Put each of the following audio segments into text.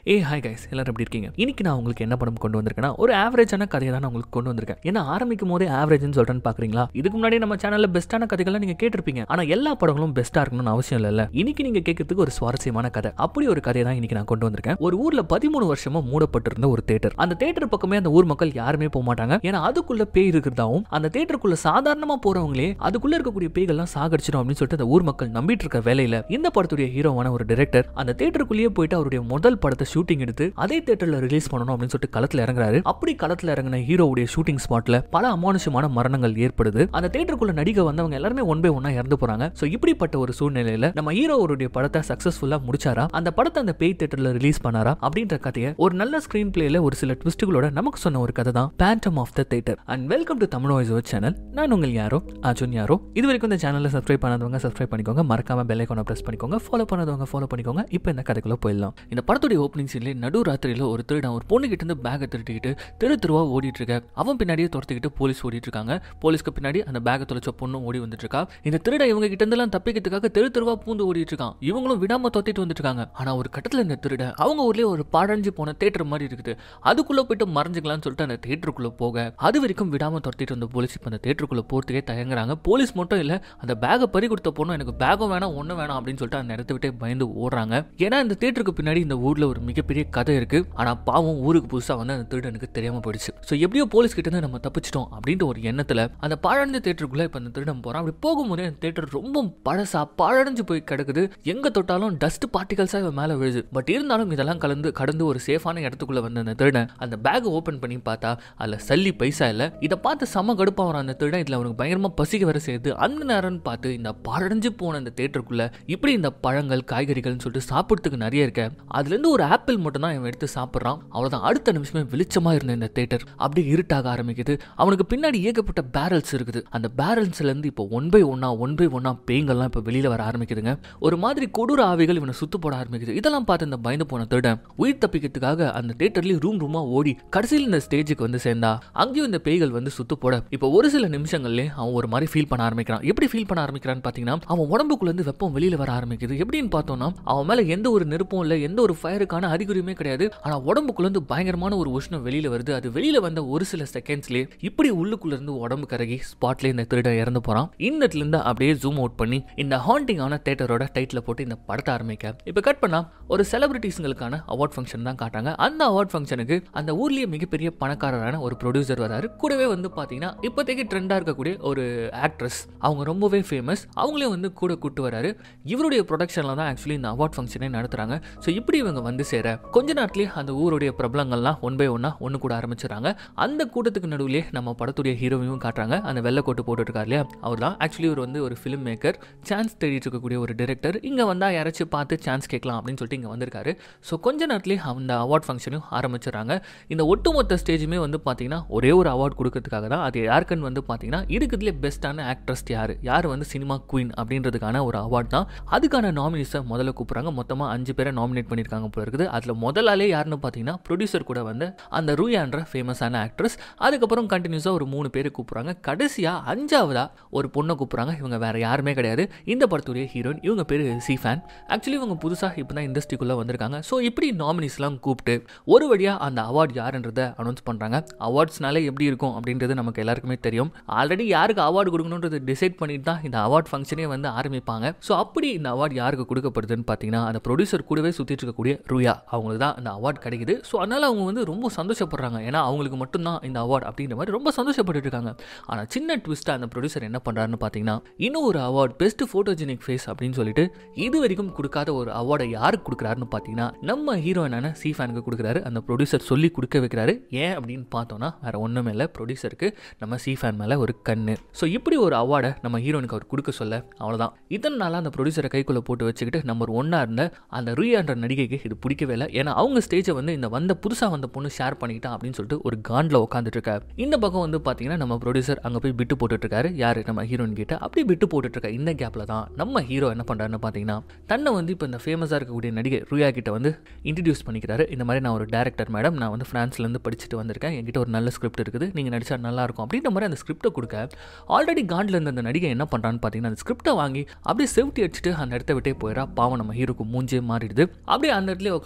ஏ hi guys எல்லாரும் எப்படி இருக்கீங்க இன்னைக்கு நான் உங்களுக்கு என்ன படம் கொண்டு வந்திருக்கேன்னா ஒரு ஆவரேஜான கதையை தான் நான் உங்களுக்கு கொண்டு வந்திருக்கேன் ஏன்னா ஆரம்பிக்கும் போதே ஆவரேஜ்னு சொல்றேன்னு பாக்குறீங்களா இதுக்கு முன்னாடி நம்ம சேனல்ல பெஸ்ட்டான கதைகள்லாம் நீங்க கேட்டிருப்பீங்க ஆனா எல்லா படங்களும் பெஸ்ட்டா இருக்கணும்னு அவசியம் இல்லைல்ல இன்னைக்கு நீங்க கேட்கறதுக்கு ஒரு சுவாரஸ்யமான கதை அப்படி ஒரு கதையை தான் இன்னைக்கு நான் கொண்டு வந்திருக்கேன் ஒரு ஊர்ல பதிமூணு வருஷமா மூடப்பட்டிருந்த ஒரு தேட்டர் அந்த தேட்டர் பக்கமே அந்த ஊர் மக்கள் யாருமே போக மாட்டாங்க ஏன்னா அதுக்குள்ள பேய் இருக்கிறதாவும் அந்த தேட்டருக்குள்ள சாதாரணமா போறவங்களே அதுக்குள்ள இருக்கக்கூடிய பேய்கள்லாம் சாகடிச்சிடும் அப்படின்னு சொல்லிட்டு அந்த ஊர் மக்கள் நம்பிட்டு இருக்க வேலையில இந்த படத்துடைய ஹீரோவான ஒரு டைரக்டர் அந்த தேட்டருக்குள்ளேயே போயிட்டு அவருடைய முதல் படத்தை ஷூட்டிங் எடுத்து அதே தேட்டர்ல ரிலீஸ் பண்ணணும் அப்படின்னு சொல்லிட்டு களத்துல இறங்குறாரு அப்படி களத்துல இறங்கின ஹீரோவுடைய ஷூட்டிங் ஸ்பாட்ல பல அமானுஷமான மரணங்கள் ஏற்படுது அந்த தேட்டருக்குள்ள நடிக்க வந்தவங்க எல்லாருமே ஒன் பை ஒன்னா இறந்து போறாங்க சோ இப்படிப்பட்ட ஒரு சூழ்நிலையில நம்ம ஹீரோவுடைய படத்தை சக்சஸ்ஃபுல்லா முடிச்சாரா அந்த படத்தை அந்த பேய் தேட்டர்ல ரிலீஸ் பண்ணாரா அப்படின்ற கதையை ஒரு நல்ல ஸ்கிரீன் பிளேல ஒரு சில ட்விஸ்டுகளோட நமக்கு சொன்ன ஒரு கதை தான் phantom of the theatre and welcome to Tamil voice channel நான் உங்கள் யாரோ அர்ஜுன் யாரோ இது வரைக்கும் இந்த சேனலை சப்ஸ்கிரைப் பண்ணாதவங்க சப்ஸ்கிரைப் பண்ணிக்கோங்க மறக்காம பெல் ஐக்கான பிரஸ் பண்ணிக்கோங்க ஃபாலோ பண்ணாதவங்க ஃபாலோ பண்ணிக்கோங்க இப்போ இந்த கதைக்குள்ள போயிடலாம் இந்த படத்துடைய ஓப்பனிங் சீன்ல நடு ராத்திரியில ஒரு திருடன் ஒரு பொண்ணு கிட்ட இருந்து பேக்கை திருட்டிக்கிட்டு தெரு தெருவா ஓடிட்டு இருக்க அவன் பின்னாடியே துரத்திக்கிட்டு போலீஸ் ஓடிட்டு இருக்காங்க போலீஸ்க்கு பின்னாடி அந்த பேக்கை தொலைச்ச பொண்ணும் ஓடி வந்துட்டு இருக்கா இந்த திருடன் இவங்க கிட்ட இருந்தெல்லாம் தப்பிக்கிறதுக்காக தெரு தெருவா பூந்து ஓடிட்டு இருக்கான் இவங்களும் விடாம தொத்திட்டு வந்துட்டு இருக்காங்க ஆனா ஒரு கட்டத்துல இந்த திருடன் அவங்க ஊர்லயே ஒரு பழஞ்சு போன தேட்டர் மாதிரி இருக்குது அதுக்குள்ள போயிட்டு மறைஞ்சுக்கலாம்னு சொல்லிட்டு அந்த தேட்டருக்குள்ள போக அது வரைக்கும் விடாம துரத்திட்டு வந்த போலீஸ் இப்போ அந்த தேட்டருக்குள்ள போறதுக்கே தயங்குறாங்க போலீஸ் மட்டும் இல்ல அந்த பேக்கை பறி கொடுத்த பொண்ணும் எனக்கு பேக்கும் வேணாம் ஒன்றும் வேணாம் அப்படின்னு சொல்லிட்டு அந்த இடத்த விட்டே பயந்து ஓடுறாங்க ஏன்னா இந்த தேட்டருக்கு பின்னாடி இந்த ஊர்ல ஒரு மிகப்பெரிய கதை இருக்கு ஆனா பாவம் ஊருக்கு புதுசா வந்து அந்த திருடனுக்கு தெரியாம போயிடுச்சு ஸோ எப்படியோ போலீஸ் கிட்ட இருந்து நம்ம தப்பிச்சிட்டோம் அப்படின்ற ஒரு எண்ணத்துல அந்த பாழடைஞ்ச தேட்டருக்குள்ள இப்போ அந்த திருடன் போறான் அப்படி போகும்போதே அந்த தேட்டர் ரொம்ப பழசா பாழடைஞ்சு போய் கிடக்குது எங்க தொட்டாலும் டஸ்ட் பார்ட்டிகல்ஸா இவன் மேல விழுது பட் இருந்தாலும் இதெல்லாம் கலந்து கடந்து ஒரு சேஃபான இடத்துக்குள்ள வந்த அந்த திருடன் அந்த பேக் ஓபன் பண்ணி பார்த்தா அதுல சல்லி பைசா இல்ல இதை பார்த்து செம கடுப்பா வர அந்த திருடன் இதுல அவனுக்கு பயங்கரமா பசிக்க வர செய்யுது அந்த நேரம்னு பார்த்து இந்த பழடைஞ்சு போன அந்த தேட்டருக்குள்ள இப்படி இந்த பழங்கள் காய்கறிகள்னு சொல்லிட்டு சாப்பிட்றதுக்கு நிறைய இருக்கு அதுல இருந்து ஒரு ஆப்பிள் மட்டும் தான் இவன் எடுத்து சாப்பிட்றான் அவ்வளவுதான் அடுத்த நிமிஷமே வெளிச்சமா இருந்த இந்த தேட்டர் அப்படியே இருட்டாக ஆரம்பிக்குது அவனுக்கு பின்னாடி ஏகப்பட்ட பேரல்ஸ் இருக்குது அந்த பேரல்ஸ்ல இருந்து இப்போ ஒன் பை ஒன்னா ஒன் பை ஒன்னா பேய்கள்லாம் இப்போ வெளியில வர ஆரம்பிக்குதுங்க ஒரு மாதிரி கொடூர ஆவிகள் இவனை சுத்து போட ஆரம்பிக்குது இதெல்லாம் பார்த்து இந்த பயந்து போன திருடன் உயிர் தப்பிக்கிறதுக்காக அந்த தேட்டர்லயே ரூம் ரூமா ஓடி கடைசியில் இந்த ஸ்டேஜுக்கு வந்து சேர்ந்தா அங்கேயும் இந்த பேய்கள் வந்து சுத்து போட இப்போ ஒரு சில நிமிஷங்கள்லயே அவன் ஒரு மாதிரி ஃபீல் பண்ண ஆரம்பிக்கிறான் எப்படி ஃபீல் பண்ண ஆரம்பிக்கிறான்னு பாத்தீங்கன்னா அவன் உடம்புக்குள்ள இருந்து வெப்பம் வெளியில வர ஆரம்பிக்குது எப்படின்னு பார்த்தோம்னா அவன் மேல எந்த ஒரு நெருப்பும் இல்லை எந்த ஒரு ஃபயருக்கான அறிகுறியுமே கிடையாது ஆனா உடம்புக்குள்ள இருந்து பயங்கரமான ஒரு உஷ்ணம் வெளியில வருது அது வெளியில வந்த ஒரு சில செகண்ட்ஸ்லயே இப்படி உள்ளுக்குள்ள இருந்து உடம்பு கரகி ஸ்பாட்ல இந்த திருடன் இறந்து போறான் இந்த இடத்துல இருந்து அப்படியே ஜூம் அவுட் பண்ணி இந்த ஹாண்டிங்கான தேட்டரோட டைட்டில் போட்டு இந்த படத்தை ஆரம்பிக்க இப்போ கட் பண்ணா ஒரு செலிபிரிட்டிஸ்களுக்கான அவார்ட் ஃபங்க்ஷன் தான் காட்டாங்க அந்த அவார்ட் ஃபங்க்ஷனுக்கு அந்த ஊர்லயே மிகப்பெரிய பணக்காரரான ஒரு ப்ரொடியூசர் வராரு கூடவே வந்து பாத்தீங்கன்னா இப்போதைக்கு ட்ரெண்டா இருக்கக்கூடிய ஒரு ஆக்ட்ரஸ் அவங்க ரொம்பவே ஃபேமஸ் அவங்களையும் வந்து கூட கூட்டு வராரு இவருடைய ப்ரொடக்ஷன்ல தான் ஆக்சுவலி இந்த அவார்ட் ஃபங்க்ஷனே நடத்துறாங்க ஸோ இப்படி இவங்க வந்து சேர கொஞ்ச நாட்டிலேயே அந்த ஊருடைய பிரபலங்கள்லாம் ஒன் பை ஒன்னா ஒன்று கூட ஆரம்பிச்சிடறாங்க அந்த கூட்டத்துக்கு நடுவிலே நம்ம படத்துடைய ஹீரோவையும் காட்டுறாங்க அந்த வெள்ளை கோட்டு போட்டுருக்காரு இல்லையா அவர் தான் ஆக்சுவலி இவர் வந்து ஒரு ஃபிலிம் மேக்கர் சான்ஸ் தேடிட்டு இருக்கக்கூடிய ஒரு டிரெக்டர் இங்கே வந்தால் யாராச்சும் பார்த்து சான்ஸ் கேட்கலாம் அப்படின்னு சொல்லிட்டு இங்கே வந்திருக்காரு ஸோ கொஞ்ச நேரத்துலேயே அந்த அவார்ட் ஃபங்க்ஷனையும் ஆரம்பிச்சிடறாங்க இந்த ஒட்டுமொத்த ஸ்டேஜுமே வந்து பார்த்தீங்கன்னா ஒரே ஒரு அவார்ட் கொடுக்கறதுக்காக தான் அது யாருக்குன்னு வந்து பார்த்தீங்கன்னா இருக்கிறதுலே பெஸ்ட்டான ஆக்ட்ரஸ் யார் யார் வந்து சினிமா குயின் அப்படின்றதுக்கான ஒரு அவார்ட் தான் அதுக்கான நாமினிஸை முதல்ல கூப்பிட்றாங்க மொத்தமாக அஞ்சு பேரை நாமினேட் பண்ணியிருக்காங்க போல இருக்குது அதில் முதலாலே யாருன்னு பார்த்தீங்கன்னா ப்ரொடியூசர் கூட வந்து அந்த ரூயான்ற ஃபேமஸான ஆக்ட்ரஸ் அதுக்கப்புறம் கண்டினியூஸாக ஒரு மூணு பேர் கூப்பிட்றாங்க கடைசியாக அஞ்சாவதா ஒரு பொண்ணை கூப்பிட்றாங்க இவங்க வேற யாருமே கிடையாது இந்த படத்துடைய ஹீரோயின் இவங்க பேர் சி ஃபேன் ஆக்சுவலி இவங்க புதுசாக இப்போ தான் இண்டஸ்ட்ரிக்குள்ளே வந்திருக்காங்க ஸோ இப்படி நாமினிஸ்லாம் கூப்பிட்டு ஒரு வழியாக அந்த அவார்ட் யாருன்றதை அனௌன்ஸ் பண்ணுறாங்க அவார்ட்ஸ்னாலே எப்படி இருக்கும் அப்படின்றது நமக்கு எல்லாருக்குமே தெரியும் ஆல்ரெடி யாருக்கு அவார்டு கொடுக்கணுன்றது டிசைட் பண்ணிட்டு தான் இந்த அவார்ட் ஃபங்க்ஷனே வந்து ஆரம்பிப்பாங்க ஸோ அப்படி இந்த அவார்டு யாருக்கு கொடுக்கப்படுதுன்னு பார்த்தீங்கன்னா அந்த ப்ரொடியூசர் கூடவே சுற்றிட்டு இருக்கக்கூடிய ருயா அவங்களுக்கு தான் அந்த அவார்ட் கிடைக்குது ஸோ அதனால் அவங்க வந்து ரொம்ப சந்தோஷப்படுறாங்க ஏன்னா அவங்களுக்கு மட்டும்தான் இந்த அவார்ட் அப்படின்ற மாதிரி ரொம்ப சந்தோஷப்பட்டு இருக்காங்க ஆனால் சின்ன ட்விஸ்ட்டாக அந்த ப்ரொடியூசர் என்ன பண்ணுறாருன்னு பார்த்தீங்கன்னா இன்னும் ஒரு அவார்ட் பெஸ்ட் ஃபோட்டோஜெனிக் ஃபேஸ் அப்படின்னு சொல்லிட்டு இது வரைக்கும் கொடுக்காத ஒரு அவார்டை யாருக்கு கொடுக்குறாருன்னு பார்த்தீங்கன்னா நம்ம ஹீரோயினான சி ஃபேனுக்கு கொடுக்குறாரு அந்த ப்ரொடியூசர் சொல்லி கொடுக்க வைக்கிறாரு ஏன் அப்படின்னு பார்த்தோன்னா வேற ஒன்றுமே இல்லை ப்ரொடியூசருக்கு நம்ம சி ஃபேன் மேலே ஒரு கண்ணு ஸோ இப்படி ஒரு அவார்டை நம்ம ஹீரோனுக்கு அவர் கொடுக்க சொல்ல அவ்வளோதான் இதன் நாளாக அந்த ப்ரொடியூசரை கைக்குள்ளே போட்டு வச்சுக்கிட்டு நம்பர் ஒன்னாக இருந்த அந்த ரூயான்ற நடிகைக்கு இது பிடிக்கவே இல்லை ஏன்னா அவங்க ஸ்டேஜை வந்து இந்த வந்த புதுசாக வந்த பொண்ணு ஷேர் பண்ணிக்கிட்டான் அப்படின்னு சொல்லிட்டு ஒரு காண்டில் உட்காந்துட்டு இருக்காரு இந்த பக்கம் வந்து பார்த்தீங்கன்னா நம்ம ப்ரொடியூசர் அங்கே போய் பிட்டு போட்டுட்டு இருக்காரு யார் நம்ம ஹீரோயின் கிட்ட அப்படி பிட்டு போட்டுட்டு இருக்க இந்த கேப்பில் தான் நம்ம ஹீரோ என்ன பண்ணுறாருன்னு பார்த்தீங்கன்னா தன்னை வந்து இப்போ இந்த ஃபேமஸாக இருக்கக்கூடிய நடிகை ருயா கிட்ட வந்து இன்ட்ரடியூஸ் பண்ணிக்கிறாரு இந்த மாதிரி நான் ஒரு டேரக்டர் மேடம் நான் வந்து ஃப்ரான்ஸ்லேருந்து படிச்சுட்டு வந்திருக்கேன் என்கிட்ட ஒரு நல்ல ஸ்கிரிப்ட் இருக்குது நீங்கள் நடிச்சா நல்லா இருக்கும் அப்படின்ற மாதிரி அந்த ஸ்கிரிப்டை கொடுக்க ஆல்ரெடி காண்டில் இருந்த அந்த நடிகை என்ன பண்ணுறான்னு பார்த்தீங்கன்னா அந்த ஸ்கிரிப்டை வாங்கி அப்படியே செவுட்டி அடிச்சுட்டு அந்த இடத்த விட்டே போயிடா பாவம் நம்ம ஹீரோக்கு மூஞ்சே மாறிடுது அப்படியே அந்த இடத்துல உட்காந்து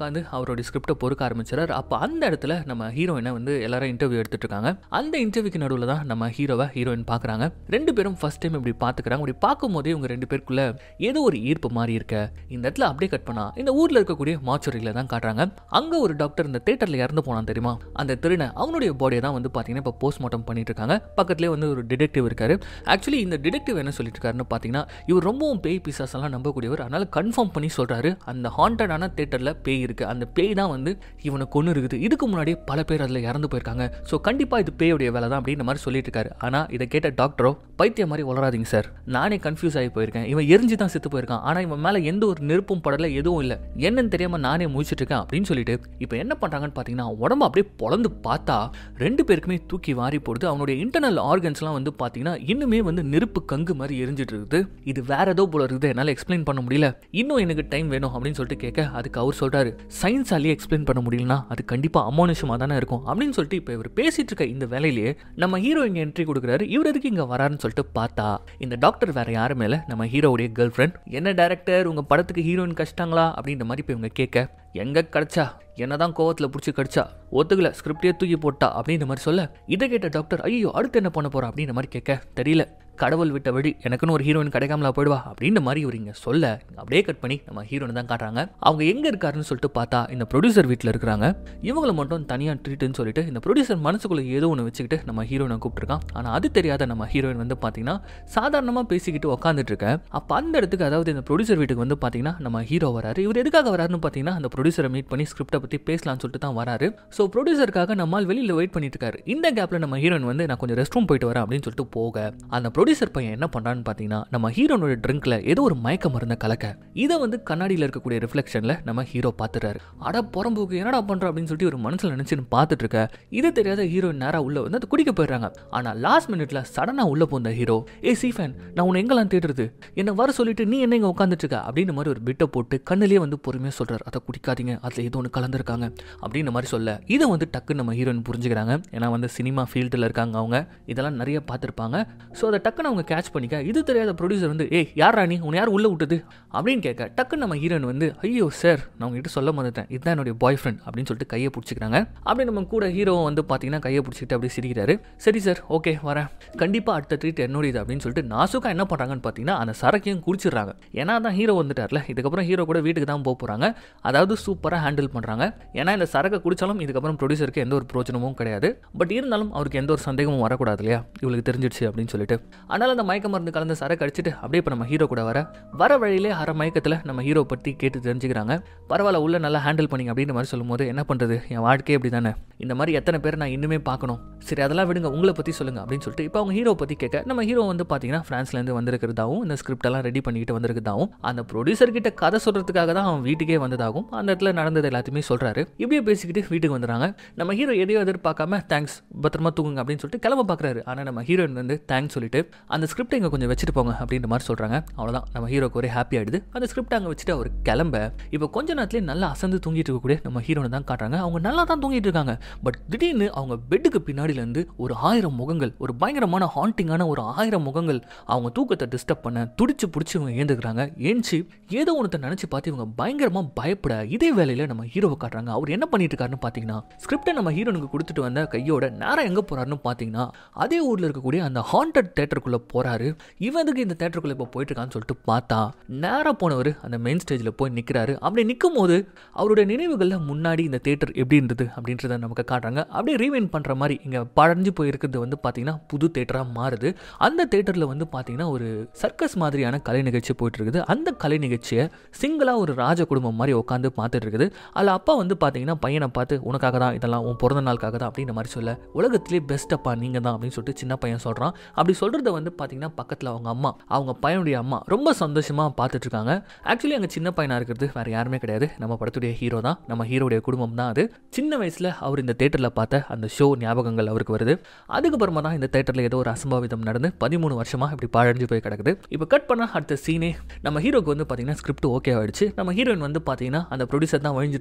உட்காந்து அவருடைய ஸ்கிரிப்டை பொறுக்க ஆரம்பிச்சார் அப்போ அந்த இடத்துல நம்ம ஹீரோயினை வந்து எல்லாரும் இன்டர்வியூ எடுத்துட்டு இருக்காங்க அந்த இன்டர்வியூக்கு நடுவில் தான் நம்ம ஹீரோவை ஹீரோயின் பார்க்குறாங்க ரெண்டு பேரும் ஃபர்ஸ்ட் டைம் இப்படி பார்த்துக்கிறாங்க இப்படி பார்க்கும்போதே இவங்க ரெண்டு பேருக்குள்ள ஏதோ ஒரு ஈர்ப்பு மாதிரி இருக்க இந்த இடத்துல அப்படியே கட் பண்ணா இந்த ஊரில் இருக்கக்கூடிய மாச்சுரியில் தான் காட்டுறாங்க அங்கே ஒரு டாக்டர் இந்த தேட்டரில் இறந்து போனான் தெரியுமா அந்த திருனை அவனுடைய பாடியை தான் வந்து பார்த்தீங்கன்னா இப்போ போஸ்ட்மார்ட்டம் பண்ணிட்டு இருக்காங்க பக்கத்துலேயே வந்து ஒரு டிடெக்டிவ் இருக்காரு ஆக்சுவலி இந்த டிடெக்டிவ் என்ன சொல்லிட்டு இருக்காருன்னு பார்த்தீங்கன்னா இவர் ரொம்பவும் பேய் பிசாஸ் எல்லாம் நம்பக்கூடியவர் அதனால கன்ஃபார்ம் பண்ணி சொல்றாரு அந்த ஹாண்டடான தேட்டரில் பேய் இருக்கு அந்த பேய் தான் வந்து இவனை கொண்டு இருக்குது இதுக்கு முன்னாடி பல பேர் அதில் இறந்து போயிருக்காங்க ஸோ கண்டிப்பாக இது பேயுடைய வேலை தான் அப்படின்ற மாதிரி சொல்லிட்டு இருக்காரு ஆனால் இதை கேட்ட டாக்டரோ பைத்தியம் மாதிரி வளராதீங்க சார் நானே கன்ஃபியூஸ் ஆகி போயிருக்கேன் இவன் எரிஞ்சு தான் செத்து போயிருக்கான் ஆனால் இவன் மேலே எந்த ஒரு நெருப்பும் படல எதுவும் இல்லை என்னன்னு தெரியாம நானே முழிச்சிட்டு இருக்கேன் அப்படின்னு சொல்லிட்டு இப்போ என்ன பண்றாங்கன்னு பார்த்தீங்கன்னா உடம்பு அப்படியே பொழந்து பார்த்தா ரெண்டு பேருக்குமே தூக்கி வாரி போடுது அவனுடைய இன்டர்னல் ஆர்கன்ஸ்லாம் வந்து பார்த்தீங்கன்னா இன்னுமே வந்து நெருப்பு கங்கு மாதிரி எரிஞ்சிட்டு இருக்குது இது வேற ஏதோ போல இருக்குது என்னால் எக்ஸ்பிளைன் பண்ண முடியல இன்னும் எனக்கு டைம் வேணும் அப்படின்னு சொல்லிட்டு கேட்க அதுக்கு அவர் சொல்றாரு சயின்ஸாலேயே எக்ஸ்பிளைன் பண்ண முடியலனா அது கண்டிப்பாக அமானுஷமாக தானே இருக்கும் அப்படின்னு சொல்லிட்டு இப்போ இவர் பேசிட்டு இருக்க இந்த வேலையிலேயே நம்ம ஹீரோ இங்கே என்ட்ரி கொடுக்குறாரு இவர் எதுக்கு இங்கே வராருன்னு சொல்லிட்டு பார்த்தா இந்த டாக்டர் வேற யாரும் மேலே நம்ம ஹீரோவுடைய கேர்ள் ஃப்ரெண்ட் என்ன டேரக்டர் உங்கள் படத்துக்கு ஹீரோயின் கஷ்டாங்களா அப்படின்ற மாதிரி இப்போ இவங்க கேட்க எங்கே கிடைச்சா என்னதான் கோவத்தில் பிடிச்சி கடிச்சா ஒத்துக்கல ஸ்கிரிப்டே தூக்கி போட்டா அப்படின்ற மாதிரி சொல்ல இதை கேட்ட டாக்டர் ஐயோ அடுத்து என்ன பண்ண போறா அப்படின்ற மாதிரி கேட்க தெரியல கடவுள் விட்ட வழி எனக்குன்னு ஒரு ஹீரோயின் கிடைக்காமலா போயிடுவா அப்படின்ற மாதிரி இவர் இங்கே சொல்ல அப்படியே கட் பண்ணி நம்ம ஹீரோயின் தான் காட்டுறாங்க அவங்க எங்கே இருக்காருன்னு சொல்லிட்டு பார்த்தா இந்த ப்ரொடியூசர் வீட்டில் இருக்கிறாங்க இவங்கள மட்டும் தனியாக ட்ரீட்டுன்னு சொல்லிட்டு இந்த ப்ரொடியூசர் மனசுக்குள்ள ஏதோ ஒன்று வச்சுக்கிட்டு நம்ம ஹீரோயினை கூப்பிட்டுருக்கான் ஆனால் அது தெரியாத நம்ம ஹீரோயின் வந்து பார்த்தீங்கன்னா சாதாரணமாக பேசிக்கிட்டு உட்காந்துட்டு இருக்கேன் அப்போ அந்த இடத்துக்கு அதாவது இந்த ப்ரொடியூசர் வீட்டுக்கு வந்து பார்த்தீங்கன்னா நம்ம ஹீரோ வராரு இவர் எதுக்காக வராருன்னு பார்த்தீங்கன்னா அந்த ப்ரொடியூசரை மீட் பண்ணி ஸ்கிரிப்டை பற்றி பேசலாம்னு சொல்லிட்டு தான் வராரு ஸோ ப்ரொடியூசருக்காக நம்மால் வெளியில் வெயிட் பண்ணிட்டு இருக்காரு இந்த கேப்பில் நம்ம ஹீரோயின் வந்து நான் கொஞ்சம் ரெஸ்ட் ரூம் போயிட்டு வரேன் அப்படின்னு சொல்லிட்டு போக அந்த ப்ரொடியூசர் பையன் என்ன பண்ணுறான்னு பார்த்தீங்கன்னா நம்ம ஹீரோனோட ட்ரிங்க்ல ஏதோ ஒரு மயக்க மருந்த கலக்க இதை வந்து கண்ணாடியில் இருக்கக்கூடிய ரிஃப்ளெக்ஷனில் நம்ம ஹீரோ பார்த்துட்டாரு அட புறம்போக்கு என்னடா பண்ற அப்படின்னு சொல்லிட்டு ஒரு மனசில் நினச்சின்னு பார்த்துட்டு இருக்க இது தெரியாத ஹீரோயின் நேராக உள்ள வந்து அது குடிக்க போயிடுறாங்க ஆனால் லாஸ்ட் மினிட்ல சடனாக உள்ள போந்த ஹீரோ ஏ சீஃபேன் நான் உன்னை எங்கெல்லாம் தேடுறது என்ன வர சொல்லிட்டு நீ என்ன இங்கே உட்காந்துட்டு இருக்க அப்படின்ற மாதிரி ஒரு பிட்டை போட்டு கண்ணிலேயே வந்து பொறுமையாக சொல்றாரு அதை குடிக்காதீங்க அதில் ஏதோ ஒன்று கலந்துருக்காங்க அப்படின்ற மாதிரி சொல்ல இதை வந்து டக்குன்னு நம்ம ஹீரோயின் புரிஞ்சுக்கிறாங்க ஏன்னா வந்து சினிமா ஃபீல்டில் இருக்காங்க அவங்க இதெல்லாம் நிறைய பார்த்துருப்பாங்க ஸோ அதை டக்குன்னு அவங்க கேட்ச் பண்ணிக்க இது தெரியாத ப்ரொடியூசர் வந்து ஏய் யாரா நீ உன்னை யார் உள்ள விட்டது அப்படின்னு கேட்க டக்குன்னு நம்ம ஹீரோயின் வந்து ஐயோ சார் நான் உங்ககிட்ட சொல்ல மறந்துட்டேன் இதுதான் என்னுடைய பாய் ஃப்ரெண்ட் அப்படின்னு சொல்லிட்டு கையை பிடிச்சிக்கிறாங்க அப்படி நம்ம கூட ஹீரோ வந்து பார்த்தீங்கன்னா கையை பிடிச்சிட்டு அப்படியே சிரிக்கிறாரு சரி சார் ஓகே வரேன் கண்டிப்பாக அடுத்த ட்ரீட் என்னுடையது அப்படின்னு சொல்லிட்டு நாசுக்கா என்ன பண்ணுறாங்கன்னு பார்த்தீங்கன்னா அந்த சரக்கையும் குடிச்சிடுறாங்க ஏன்னா தான் ஹீரோ வந்துட்டார்ல இதுக்கப்புறம் ஹீரோ கூட வீட்டுக்கு தான் போக போகிறாங்க அதாவது சூப்பராக ஹேண்டில் பண்ணுறாங்க ஏன்னா இந்த சரக்கை குடிச்சாலும் இதுக்கப்புறம் ப்ரொடியூசருக்கு எந்த ஒரு பிரோஜனமும் கிடையாது பட் இருந்தாலும் அவருக்கு எந்த ஒரு சந்தேகமும் வரக்கூடாது இல்லையா இவளுக்கு தெரிஞ்சிடுச்சு அப்படின்னு சொல்லிட்டு அதனால் அந்த மயக்க மருந்து கலந்த சரக்கு அடிச்சுட்டு அப்படியே இப்போ நம்ம ஹீரோ கூட வர வர வழியிலே அரை மயக்கத்தில் நம்ம ஹீரோ பற்றி கேட்டு தெரிஞ்சுக்கிறாங்க பரவாயில்ல உள்ள நல்லா ஹேண்டில் பண்ணிங்க அப்படின்ற மாதிரி சொல்லும்போது என்ன பண்ணுறது என் வாழ்க்கையே அப்படி தானே இந்த மாதிரி எத்தனை பேர் நான் இன்னுமே பார்க்கணும் சரி அதெல்லாம் விடுங்க உங்களை பற்றி சொல்லுங்க அப்படின்னு சொல்லிட்டு இப்போ அவங்க ஹீரோ பற்றி கேட்க நம்ம ஹீரோ வந்து பார்த்தீங்கன்னா ஃப்ரான்ஸ்லேருந்து வந்திருக்கிறதாவும் இந்த ஸ்கிரிப்ட் எல்லாம் ரெடி பண்ணிக்கிட்டு வந்திருக்கிறதாவும் அந்த ப்ரொடியூசர் கிட்ட கதை சொல்கிறதுக்காக தான் அவன் வீட்டுக்கே வந்ததாகும் அந்த இடத்துல நடந்தது எல்லாத்தையுமே சொல்கிறாரு இப்படியே பேசிக்கிட்டு வீட்டுக்கு வந்துடுறாங்க நம்ம ஹீரோ எதையோ எதிர்பார்க்காம தேங்க்ஸ் பத்திரமா தூங்குங்க அப்படின்னு சொல்லிட்டு கிளம்ப பார்க்குறாரு ஆனால் நம்ம ஹீரோயின் வந்து தேங்க்ஸ் சொல்லிட்டு அந்த ஸ்கிரிப்ட் இங்கே கொஞ்சம் வச்சுட்டு போங்க அப்படின்ற மாதிரி சொல்கிறாங்க அவ்வளோதான் நம்ம ஹீரோக்கு ஒரே ஹாப்பி ஆயிடுது அந்த ஸ்கிரிப்ட் அங்கே வச்சுட்டு அவர் கிளம்ப இப்போ கொஞ்ச நேரத்துலேயே நல்லா அசந்து தூங்கிட்டு இருக்கக்கூடிய நம்ம ஹீரோனை தான் காட்டுறாங்க அவங்க நல்லா தான் தூங்கிட்டு இருக்காங்க பட் திடீர்னு அவங்க பெட்டுக்கு பின்னாடியிலேருந்து ஒரு ஆயிரம் முகங்கள் ஒரு பயங்கரமான ஹாண்டிங்கான ஒரு ஆயிரம் முகங்கள் அவங்க தூக்கத்தை டிஸ்டர்ப் பண்ண துடிச்சு பிடிச்சி இவங்க ஏந்துக்கிறாங்க ஏஞ்சி ஏதோ ஒன்றத்தை நினச்சி பார்த்து இவங்க பயங்கரமாக பயப்பட இதே வேலையில் நம்ம ஹீரோவை காட்டுறாங்க அவர் என்ன பண்ணிட்டு இருக்காருன்னு பார்த்தீங்கன்னா ஸ்கிரிப்டை நம்ம ஹீரோனுக்கு கொடுத்துட்டு வந்த கையோட நேரம் எங்கே போறாருன்னு பார்த்தீங்கன்னா அதே ஊரில் இருக்கக்கூடிய அந்த ஹாண்டட் தேட்டருக்குள்ளே போறாரு இவன் எதுக்கு இந்த தேட்டருக்குள்ளே இப்போ போயிட்டு இருக்கான்னு சொல்லிட்டு பார்த்தா நேராக போனவர் அந்த மெயின் ஸ்டேஜில் போய் நிற்கிறாரு அப்படி நிற்கும் போது அவருடைய நினைவுகளில் முன்னாடி இந்த தேட்டர் எப்படி இருந்தது அப்படின்றத நமக்கு காட்டுறாங்க அப்படியே ரீவைன் பண்ணுற மாதிரி இங்கே பழஞ்சு போய் இருக்கிறது வந்து பார்த்தீங்கன்னா புது தேட்டராக மாறுது அந்த தேட்டரில் வந்து பார்த்தீங்கன்னா ஒரு சர்க்கஸ் மாதிரியான கலை நிகழ்ச்சி போயிட்டு இருக்குது அந்த கலை நிகழ்ச்சியை சிங்கிளாக ஒரு ராஜ குடும்பம் மாதிரி உட்காந்து பார்த்துட்டு இருக்குது அதில் அப்பா வந்து பார்த்தீங்கன்னா பையனை பார்த்து உனக்காக தான் இதெல்லாம் உன் பிறந்த நாளுக்காக தான் அப்படின்ற மாதிரி சொல்ல உலகத்திலே பெஸ்ட் அப்பா நீங்கள் தான் அப்படின்னு சொல்லிட்டு சின்ன பையன் சொல்கிறான் அப்படி சொல்கிறத வந்து பார்த்தீங்கன்னா பக்கத்தில் அவங்க அம்மா அவங்க பையனுடைய அம்மா ரொம்ப சந்தோஷமாக பார்த்துட்டு இருக்காங்க ஆக்சுவலி அங்கே சின்ன பையனாக இருக்கிறது வேறு யாருமே கிடையாது நம்ம படத்துடைய ஹீரோ தான் நம்ம ஹீரோடைய குடும்பம் தான் அது சின்ன வயசில் அவர் இந்த தேட்டரில் பார்த்த அந்த ஷோ ஞாபகங்கள் அவருக்கு வருது அதுக்கப்புறமா தான் இந்த தேட்டரில் ஏதோ ஒரு அசம்பாவிதம் நடந்து பதிமூணு வருஷமாக இப்படி பாழஞ்சு போய் கிடக்குது இப்போ கட் பண்ண அடுத்த சீனே நம்ம ஹீரோக்கு வந்து பார்த்தீங்கன்னா ஸ்கிரிப்ட் ஓகே ஆயிடுச்சு நம்ம ஹீரோயின் வந்து பார்த்தீங்கன்னா அந்த ப்ரொடியூசர் தான் வழிஞ்சிட்டு இருக்கான் இல்லையா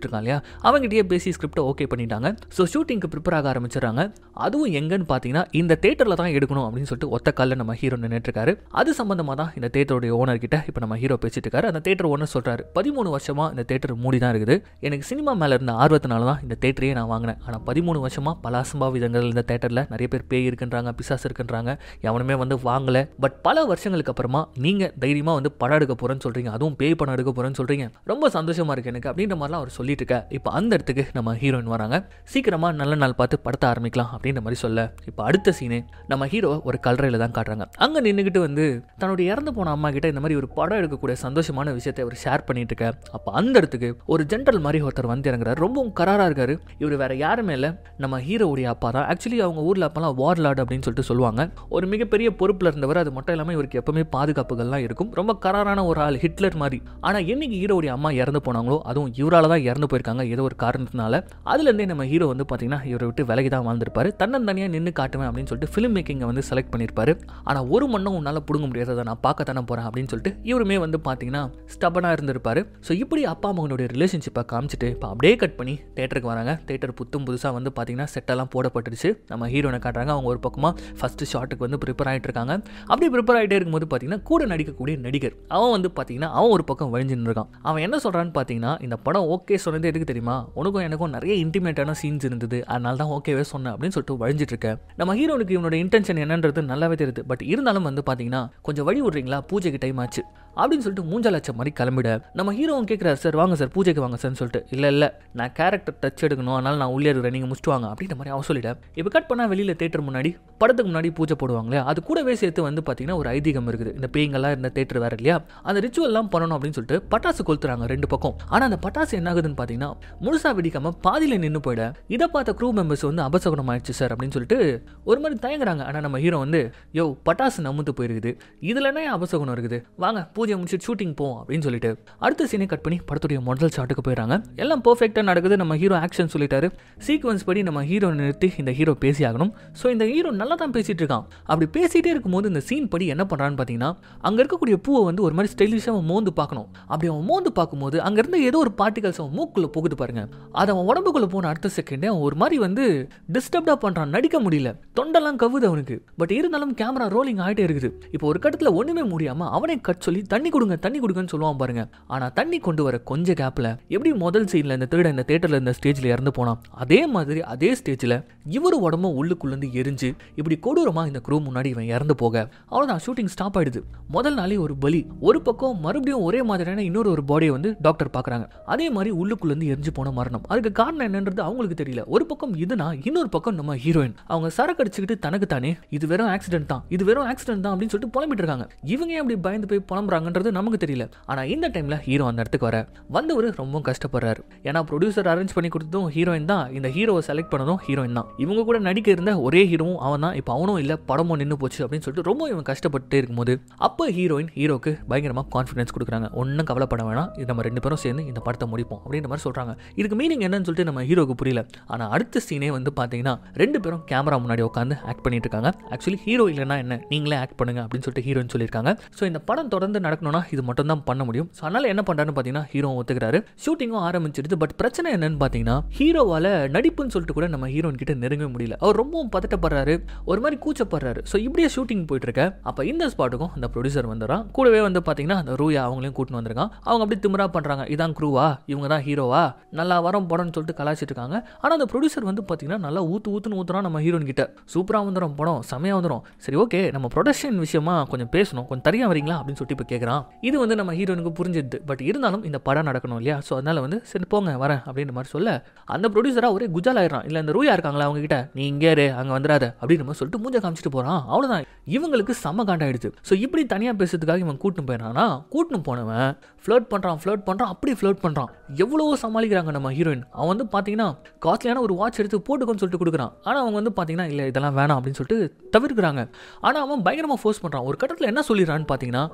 அவங்ககிட்டயே பேசி ஸ்கிரிப்டை ஓகே பண்ணிட்டாங்க ஸோ ஷூட்டிங்க்கு ப்ரிப்பேர் ஆக ஆரம்பிச்சிடறாங்க அதுவும் எங்கன்னு பார்த்தீங்கன்னா இந்த தேட்டரில் தான் எடுக்கணும் அப்படின்னு சொல்லிட்டு ஒத்த காலில் நம்ம ஹீரோ நின்றுட்டு இருக்காரு அது சம்பந்தமாக தான் இந்த தேட்டருடைய ஓனர் கிட்ட இப்போ நம்ம ஹீரோ பேசிட்டு இருக்காரு அந்த தேட்டர் ஓனர் சொல்றாரு பதிமூணு வருஷமா இந்த தேட்டர் மூடி தான் இருக்குது எனக்கு சினிமா மேல இருந்த ஆர்வத்தினால தான் இந்த தேட்டரையே நான் வாங்கினேன் ஆனால் பதிமூணு வருஷமா பல அசம்பாவிதங்கள் இந்த தேட்டரில் நிறைய பேர் பேய் இருக்குன்றாங்க பிசாசு இருக்குன்றாங்க எவனுமே வந்து வாங்கல பட் பல வருஷங்களுக்கு அப்புறமா நீங்க தைரியமா வந்து படம் எடுக்க போறேன்னு சொல்றீங்க அதுவும் பேய் படம் எடுக்க போறேன்னு சொல்றீங்க ரொம்ப சந்தோஷமா இருக்கு எனக்கு அப்படின்ற மாதிரிலாம் அவர் சொல்லிட்டு இருக்க இப்போ அந்த இடத்துக்கு நம்ம ஹீரோயின் வராங்க சீக்கிரமா நல்ல நாள் பார்த்து படத்தை ஆரம்பிக்கலாம் அப்படின்ற மாதிரி சொல்ல இப்போ அடுத்த சீனு நம்ம ஹீரோ ஒரு கல்லறையில் தான் காட்டுறாங்க அங்கே நின்றுக்கிட்டு வந்து தன்னுடைய இறந்து போன அம்மா கிட்ட இந்த மாதிரி ஒரு படம் எடுக்கக்கூடிய சந்தோஷமான விஷயத்தை அவர் ஷேர் பண்ணிட்டு இருக்க அப்போ அந்த இடத்துக்கு ஒரு ஜென்ரல் மாதிரி ஒருத்தர் வந்து இறங்குறாரு ரொம்பவும் கராராக இருக்காரு இவர் வேற யாருமே இல்லை நம்ம ஹீரோவுடைய அப்பா தான் ஆக்சுவலி அவங்க ஊரில் அப்பெல்லாம் வார்லார்டு அப்படின்னு சொல்லிட்டு சொல்லுவாங்க ஒரு மிகப்பெரிய பொறுப்பில் இருந்தவர் அது மட்டும் இல்லாமல் இவருக்கு எப்பவுமே பாதுகாப்புகள்லாம் இருக்கும் ரொம்ப கராரான ஒரு ஆள் ஹிட்லர் மாதிரி ஆனால் என்னைக்கு ஹீரோவுடைய அம்மா இறந்து போனாங்களோ அதுவும் இவரால் தான் இறந்து போயிருக்காங்க ஏதோ ஒரு காரணத்தினால அதுலேருந்தே நம்ம ஹீரோ வந்து பார்த்தீங்கன்னா இவரை விட்டு விலகி தான் வாழ்ந்திருப்பாரு தன்னந்தனியாக நின்று காட்டுவேன் அப்படின்னு சொல்லிட்டு ஃபிலிம் மேக்கிங்கை வந்து செலக்ட் பண்ணியிருப்பாரு ஆனால் ஒரு மண்ணும் உன்னால் பிடுங்க முடியாது அதை நான் பார்க்கத்தானே போகிறேன் அப்படின்னு சொல்லிட்டு இவருமே வந்து பார்த்தீங்கன்னா ஸ்டபனாக இருந்திருப்பாரு ஸோ இப்படி அப்பா மகனுடைய ரிலேஷன்ஷிப்பை காமிச்சிட்டு இப்போ அப்படியே கட் பண்ணி தேட்டருக்கு வராங்க தேட்டர் புத்தும் புதுசாக வந்து பார்த்தீங்கன்னா செட்டெல்லாம் போடப்பட்டுருச்சு நம்ம ஹீரோனை காட்டுறாங்க அவங்க ஒரு பக்கமாக ஃபஸ்ட்டு ஷாட்டுக்கு வந்து ப்ரிப்பேர் ஆகிட்டு இருக்காங்க அப்படி ப்ரிப்பேர் ஆகிட்டே இருக்கும்போது பார்த்தீங்கன்னா கூட நடிக்கக்கூடிய நடிகர் அவன் வந்து பார்த்தீங்கன்னா அவன் ஒரு பக்கம் வழிஞ்சுன்னு இருக்கான் அவன் என்ன சொல்கிறான்னு பார்த்தீங்கன்னா இந்த படம் ஓகே சொன்னது எதுக்கு தெரியுமா உனக்கும் எனக்கும் நிறைய இன்டிமேட்டான சீன்ஸ் இருந்தது அதனால தான் ஓகேவே சொன்னேன் அப்படின்னு சொல்லிட்டு வழிஞ்சிட்டு இருக்கேன் நம்ம ஹீரோனுக்கு இவனோட இன்டென்ஷன் என்னன்றது நல்லாவே தெரியுது பட் இருந்தாலும் வந்து பார்த்தீங்கன்னா கொஞ்சம் வழி விட்றீங்களா பூஜைக்கு டைம் ஆச்சு அப்படின்னு சொல்லிட்டு மூஞ்சலட்சம் மாதிரி கிளம்பிட நம்ம ஹீரோவும் கேட்குறாரு சார் வாங்க சார் பூஜைக்கு வாங்க சார்னு சொல்லிட்டு இல்லை இல்லை நான் கேரக்டர் டச் எடுக்கணும் அதனால நான் உள்ளே இருக்கிறேன் நீங்கள் முடிச்சுட்டு வாங்க அப்படின்ற மாதிரி அவன் சொல்லிட்டேன் இப்போ கட் பண்ணால் வெளியில் தேட்டர் முன்னாடி படத்துக்கு முன்னாடி பூஜை போடுவாங்களே அது கூடவே சேர்த்து வந்து பார்த்தீங்கன்னா ஒரு ஐதீகம் இருக்குது இந்த பேய்ங்கெல்லாம் இருந்த தேட்டர் வேற இல்லையா அந்த ரிச்சுவல்லாம் பண்ணணும் அப்படின்னு சொல்லிட்டு பட்டாசு கொளுத்துறாங்க ரெண்டு பக்கம் ஆனால் அந்த பட்டாசு என்ன ஆகுதுன்னு பார்த்தீங்கன்னா முழுசா வெடிக்காம பாதியில் நின்று போயிட இதை பார்த்த க்ரூ மெம்பர்ஸ் வந்து அபசகுணம் ஆயிடுச்சு சார் அப்படின்னு சொல்லிட்டு ஒரு மாதிரி தயங்குறாங்க ஆனால் நம்ம ஹீரோ வந்து யோ பட்டாசு நமுத்து போயிருக்குது இதுல என்ன அபசகுணம் இருக்குது வாங்க பூஜை முடிச்சுட்டு ஷூட்டிங் போவோம் அப்படின்னு சொல்லிட்டு அடுத்த சீனை கட் பண்ணி படத்துடைய முதல் ஷாட்டுக்கு போயிடறாங்க எல்லாம் பர்ஃபெக்டாக நடக்குது நம்ம ஹீரோ ஆக்ஷன் சொல்லிட்டாரு சீக்வன்ஸ் படி நம்ம ஹீரோ நிறுத்தி இந்த ஹீரோ பேசி ஆகணும் ஸோ இந்த ஹீரோ நல்லா தான் பேசிட்டு இருக்கான் அப்படி பேசிட்டே இருக்கும்போது இந்த சீன் படி என்ன பண்ணுறான்னு பார்த்தீங்கன்னா அங்கே இருக்கக்கூடிய பூவை வந்து ஒரு மாதிரி ஸ்டைலிஷாக அவன் மோந்து பார்க்கணும் அப்படி அவன் மோந்து பார்க்கும்போது அங்கே இருந்த ஏதோ ஒரு பார்ட்டிகல்ஸ் அவன் மூக்குள்ள போகுது பாருங்க அது அவன் உடம்புக்குள்ள போன அடுத்த செகண்டே அவன் ஒரு மாதிரி வந்து டிஸ்டர்ப்டாக பண்ணுறான் நடிக்க முடியல தொண்டெல்லாம் கவுது அவனுக்கு பட் இருந்தாலும் கேமரா ரோலிங் ஆகிட்டே இருக்குது இப்போ ஒரு கட்டத்தில் ஒன்றுமே முடியாமல் அவனே கட் சொல்லி தண்ணி கொடுங்க தண்ணி கொடுங்கன்னு சொல்லுவான் பாருங்க ஆனால் தண்ணி கொண்டு வர கொஞ்ச கேப்பில் எப்படி முதல் சீனில் இந்த திருட இந்த தேட்டரில் இந்த ஸ்டேஜில் இறந்து போனான் அதே மாதிரி அதே ஸ்டேஜில் இவர் உடம்பும் உள்ளுக்குள்ளேருந்து எரிஞ்சு இப்படி கொடூரமாக இந்த க்ரூ முன்னாடி இவன் இறந்து போக அவ்வளோதான் ஷூட்டிங் ஸ்டாப் ஆயிடுது முதல் நாளே ஒரு பலி ஒரு பக்கம் மறுபடியும் ஒரே மாதிரியான இன்னொரு ஒரு பாடியை வந்து டாக்டர் பார்க்குறாங்க அதே மாதிரி உள்ளுக்குள்ளேருந்து எரிஞ்சு போன மரணம் அதுக்கு காரணம் என்னன்றது அவங்களுக்கு தெரியல ஒரு பக்கம் இதுனா இன்னொரு பக்கம் நம்ம ஹீரோயின் அவங்க சரக்கு அடிச்சுக்கிட்டு தனக்கு தானே இது வெறும் ஆக்சிடென்ட் தான் இது வெறும் ஆக்சிடென்ட் தான் அப்படின்னு சொல்லிட்டு புலம்பிட்டு இருக்காங்க இவங்க ஏன் அப்படி பயந்து போய் புலம்புறாங்கன்றது நமக்கு தெரியல ஆனா இந்த டைம்ல ஹீரோ அந்த இடத்துக்கு வர வந்தவர் ரொம்ப கஷ்டப்படுறாரு ஏன்னா ப்ரொடியூசர் அரேஞ்ச் பண்ணி கொடுத்ததும் ஹீரோயின் தான் இந்த ஹீரோவை செலக்ட் பண்ணதும் ஹீரோயின் தான் இவங்க கூட நடிக்க இருந்த ஒரே ஹீரோவும் அவன் தான் இப்போ அவனும் இல்லை படமும் நின்று போச்சு அப்படின்னு சொல்லிட்டு ரொம்ப இவன் கஷ்டப்பட்டு இருக்கும்போது அப்போ ஹீரோயின் ஹீரோக்கு பயங்கரமாக கான்ஃபிடன்ஸ் கொடுக்குறாங்க ஒன்றும் கவலைப்பட வேணாம் இது நம்ம ரெண்டு பேரும் சேர்ந்து இந்த படத்தை முடிப்போம் அப்படின்ற மாதிரி சொல்கிறாங்க இதுக்கு மீனிங் என்னன்னு சொல்லிட்டு நம்ம ஹீரோக்கு புரியல ஆனால் அடுத்த சீனே வந்து பார்த்தீங்கன்னா ரெண்டு பேரும் கேமரா முன்னாடி உட்காந்து ஆக்ட் பண்ணிட்டு இருக்காங்க ஆக்சுவலி ஹீரோ இல்லைன்னா என்ன நீங்களே ஆக்ட் பண்ணுங்க அப்படின்னு சொல்லிட்டு ஹீரோயின் சொல்லியிருக்காங்க ஸோ இந்த படம் தொடர்ந்து நடக்கணும்னா இது மட்டும் தான் பண்ண முடியும் ஸோ அதனால என்ன பண்ணுறாருன்னு பார்த்தீங்கன்னா ஹீரோ ஒத்துக்கிறாரு ஷூட்டிங்கும் ஆரம்பிச்சிருது பட் பிரச்சனை என்னன்னு பார்த்தீங்கன்னா ஹீரோவால் நடிப்புன்னு சொல்லிட்டு கூட நம்ம ஹீரோயின் கிட்ட நெருங்கவே முடியல அவர் ரொம்பவும் பதட்டப்படுறாரு ஒரு மாதிரி கூச்சப்படுறாரு ஸோ இப்படியே ஷூட்டிங் போயிட்டு இருக்க அப்போ இந்த ஸ்பாட்டுக்கும் அந்த ப்ரொடியூசர் வந்துடுறான் கூடவே வந்து பார்த்தீங்கன்னா அந்த ரூயா அவங்களையும் கூட்டின்னு வந்திருக்கான் அவங்க அப்படி திமிரா பண்ணுறாங்க இதான் க்ரூவா இவங்க தான் ஹீரோவா நல்லா வரோம் படம்னு சொல்லிட்டு கலாச்சிட்டு இருக்காங்க ஆனால் அந்த ப்ரொடியூசர் வந்து பார்த்தீங்கன்னா நல்லா ஊத்து ஊத்துன்னு ஊத்துறான் நம்ம ஹீரோயின் கிட்ட சூப்பராக வந்துடும் படம் செமையாக வந்துடும் சரி ஓகே நம்ம ப்ரொடக்ஷன் விஷயமா கொஞ்சம் பேசணும் கொஞ்சம் தனியாக வரீங்களா அப்படின்னு சொல்லிட்டு இப்போ கேட்குறான் இது வந்து நம்ம ஹீரோனுக்கு புரிஞ்சிடுது பட் இருந்தாலும் இந்த படம் நடக்கணும் இல்லையா ஸோ அதனால வந்து சரி போங்க வரேன் அப்படின்ற மாதிரி சொல்ல அந்த ப்ரொடியூசராக ஒரே குஜால் ஆயிடுறான் இல்லை அந்த ரூயா இருக்காங்களா அவங்க கிட்ட நீ இங்கே இரு அங்கே வந்துடாத அப்படின்னு மாதிரி சொல்லிட்டு மூஞ்ச காமிச்சிட்டு போகிறான் அவ்வளோதான் இவங்களுக்கு செம்ம காண்டாயிடுச்சு ஸோ இப்படி தனியாக பேசுறதுக்காக இவன் கூட்டின்னு போயிடறானா கூட்டின்னு போனவன் ஃப்ளோட் பண்ணுறான் ஃப்ளோட் பண்ணுறான் அப்படி ஃப்ளோட் பண்ணுறான் எவ்வளவோ சமாளிக்கிறாங்க நம்ம ஹீரோயின் அவன் வந்து பார்த்தீங்கன்னா காஸ்ட்லியான ஒரு வாட்ச் எடுத்து போட்டுக்கோன்னு சொல்லிட்டு கொடுக்குறான் ஆனால் அவங்க வந்து பார்த்தீங்கன்னா இல்லை இதெல்லாம் வேணாம் அப்படின்னு சொல்லிட்டு தவிர்க்கிறாங்க ஆனால் அவன் பயங்கரமாக ஃபோர்ஸ் பண்ணுறான் ஒரு கட்டத்தில் என்ன சொல்லிடுறான்னு பார்த்தீங்கன்னா இதுக்கு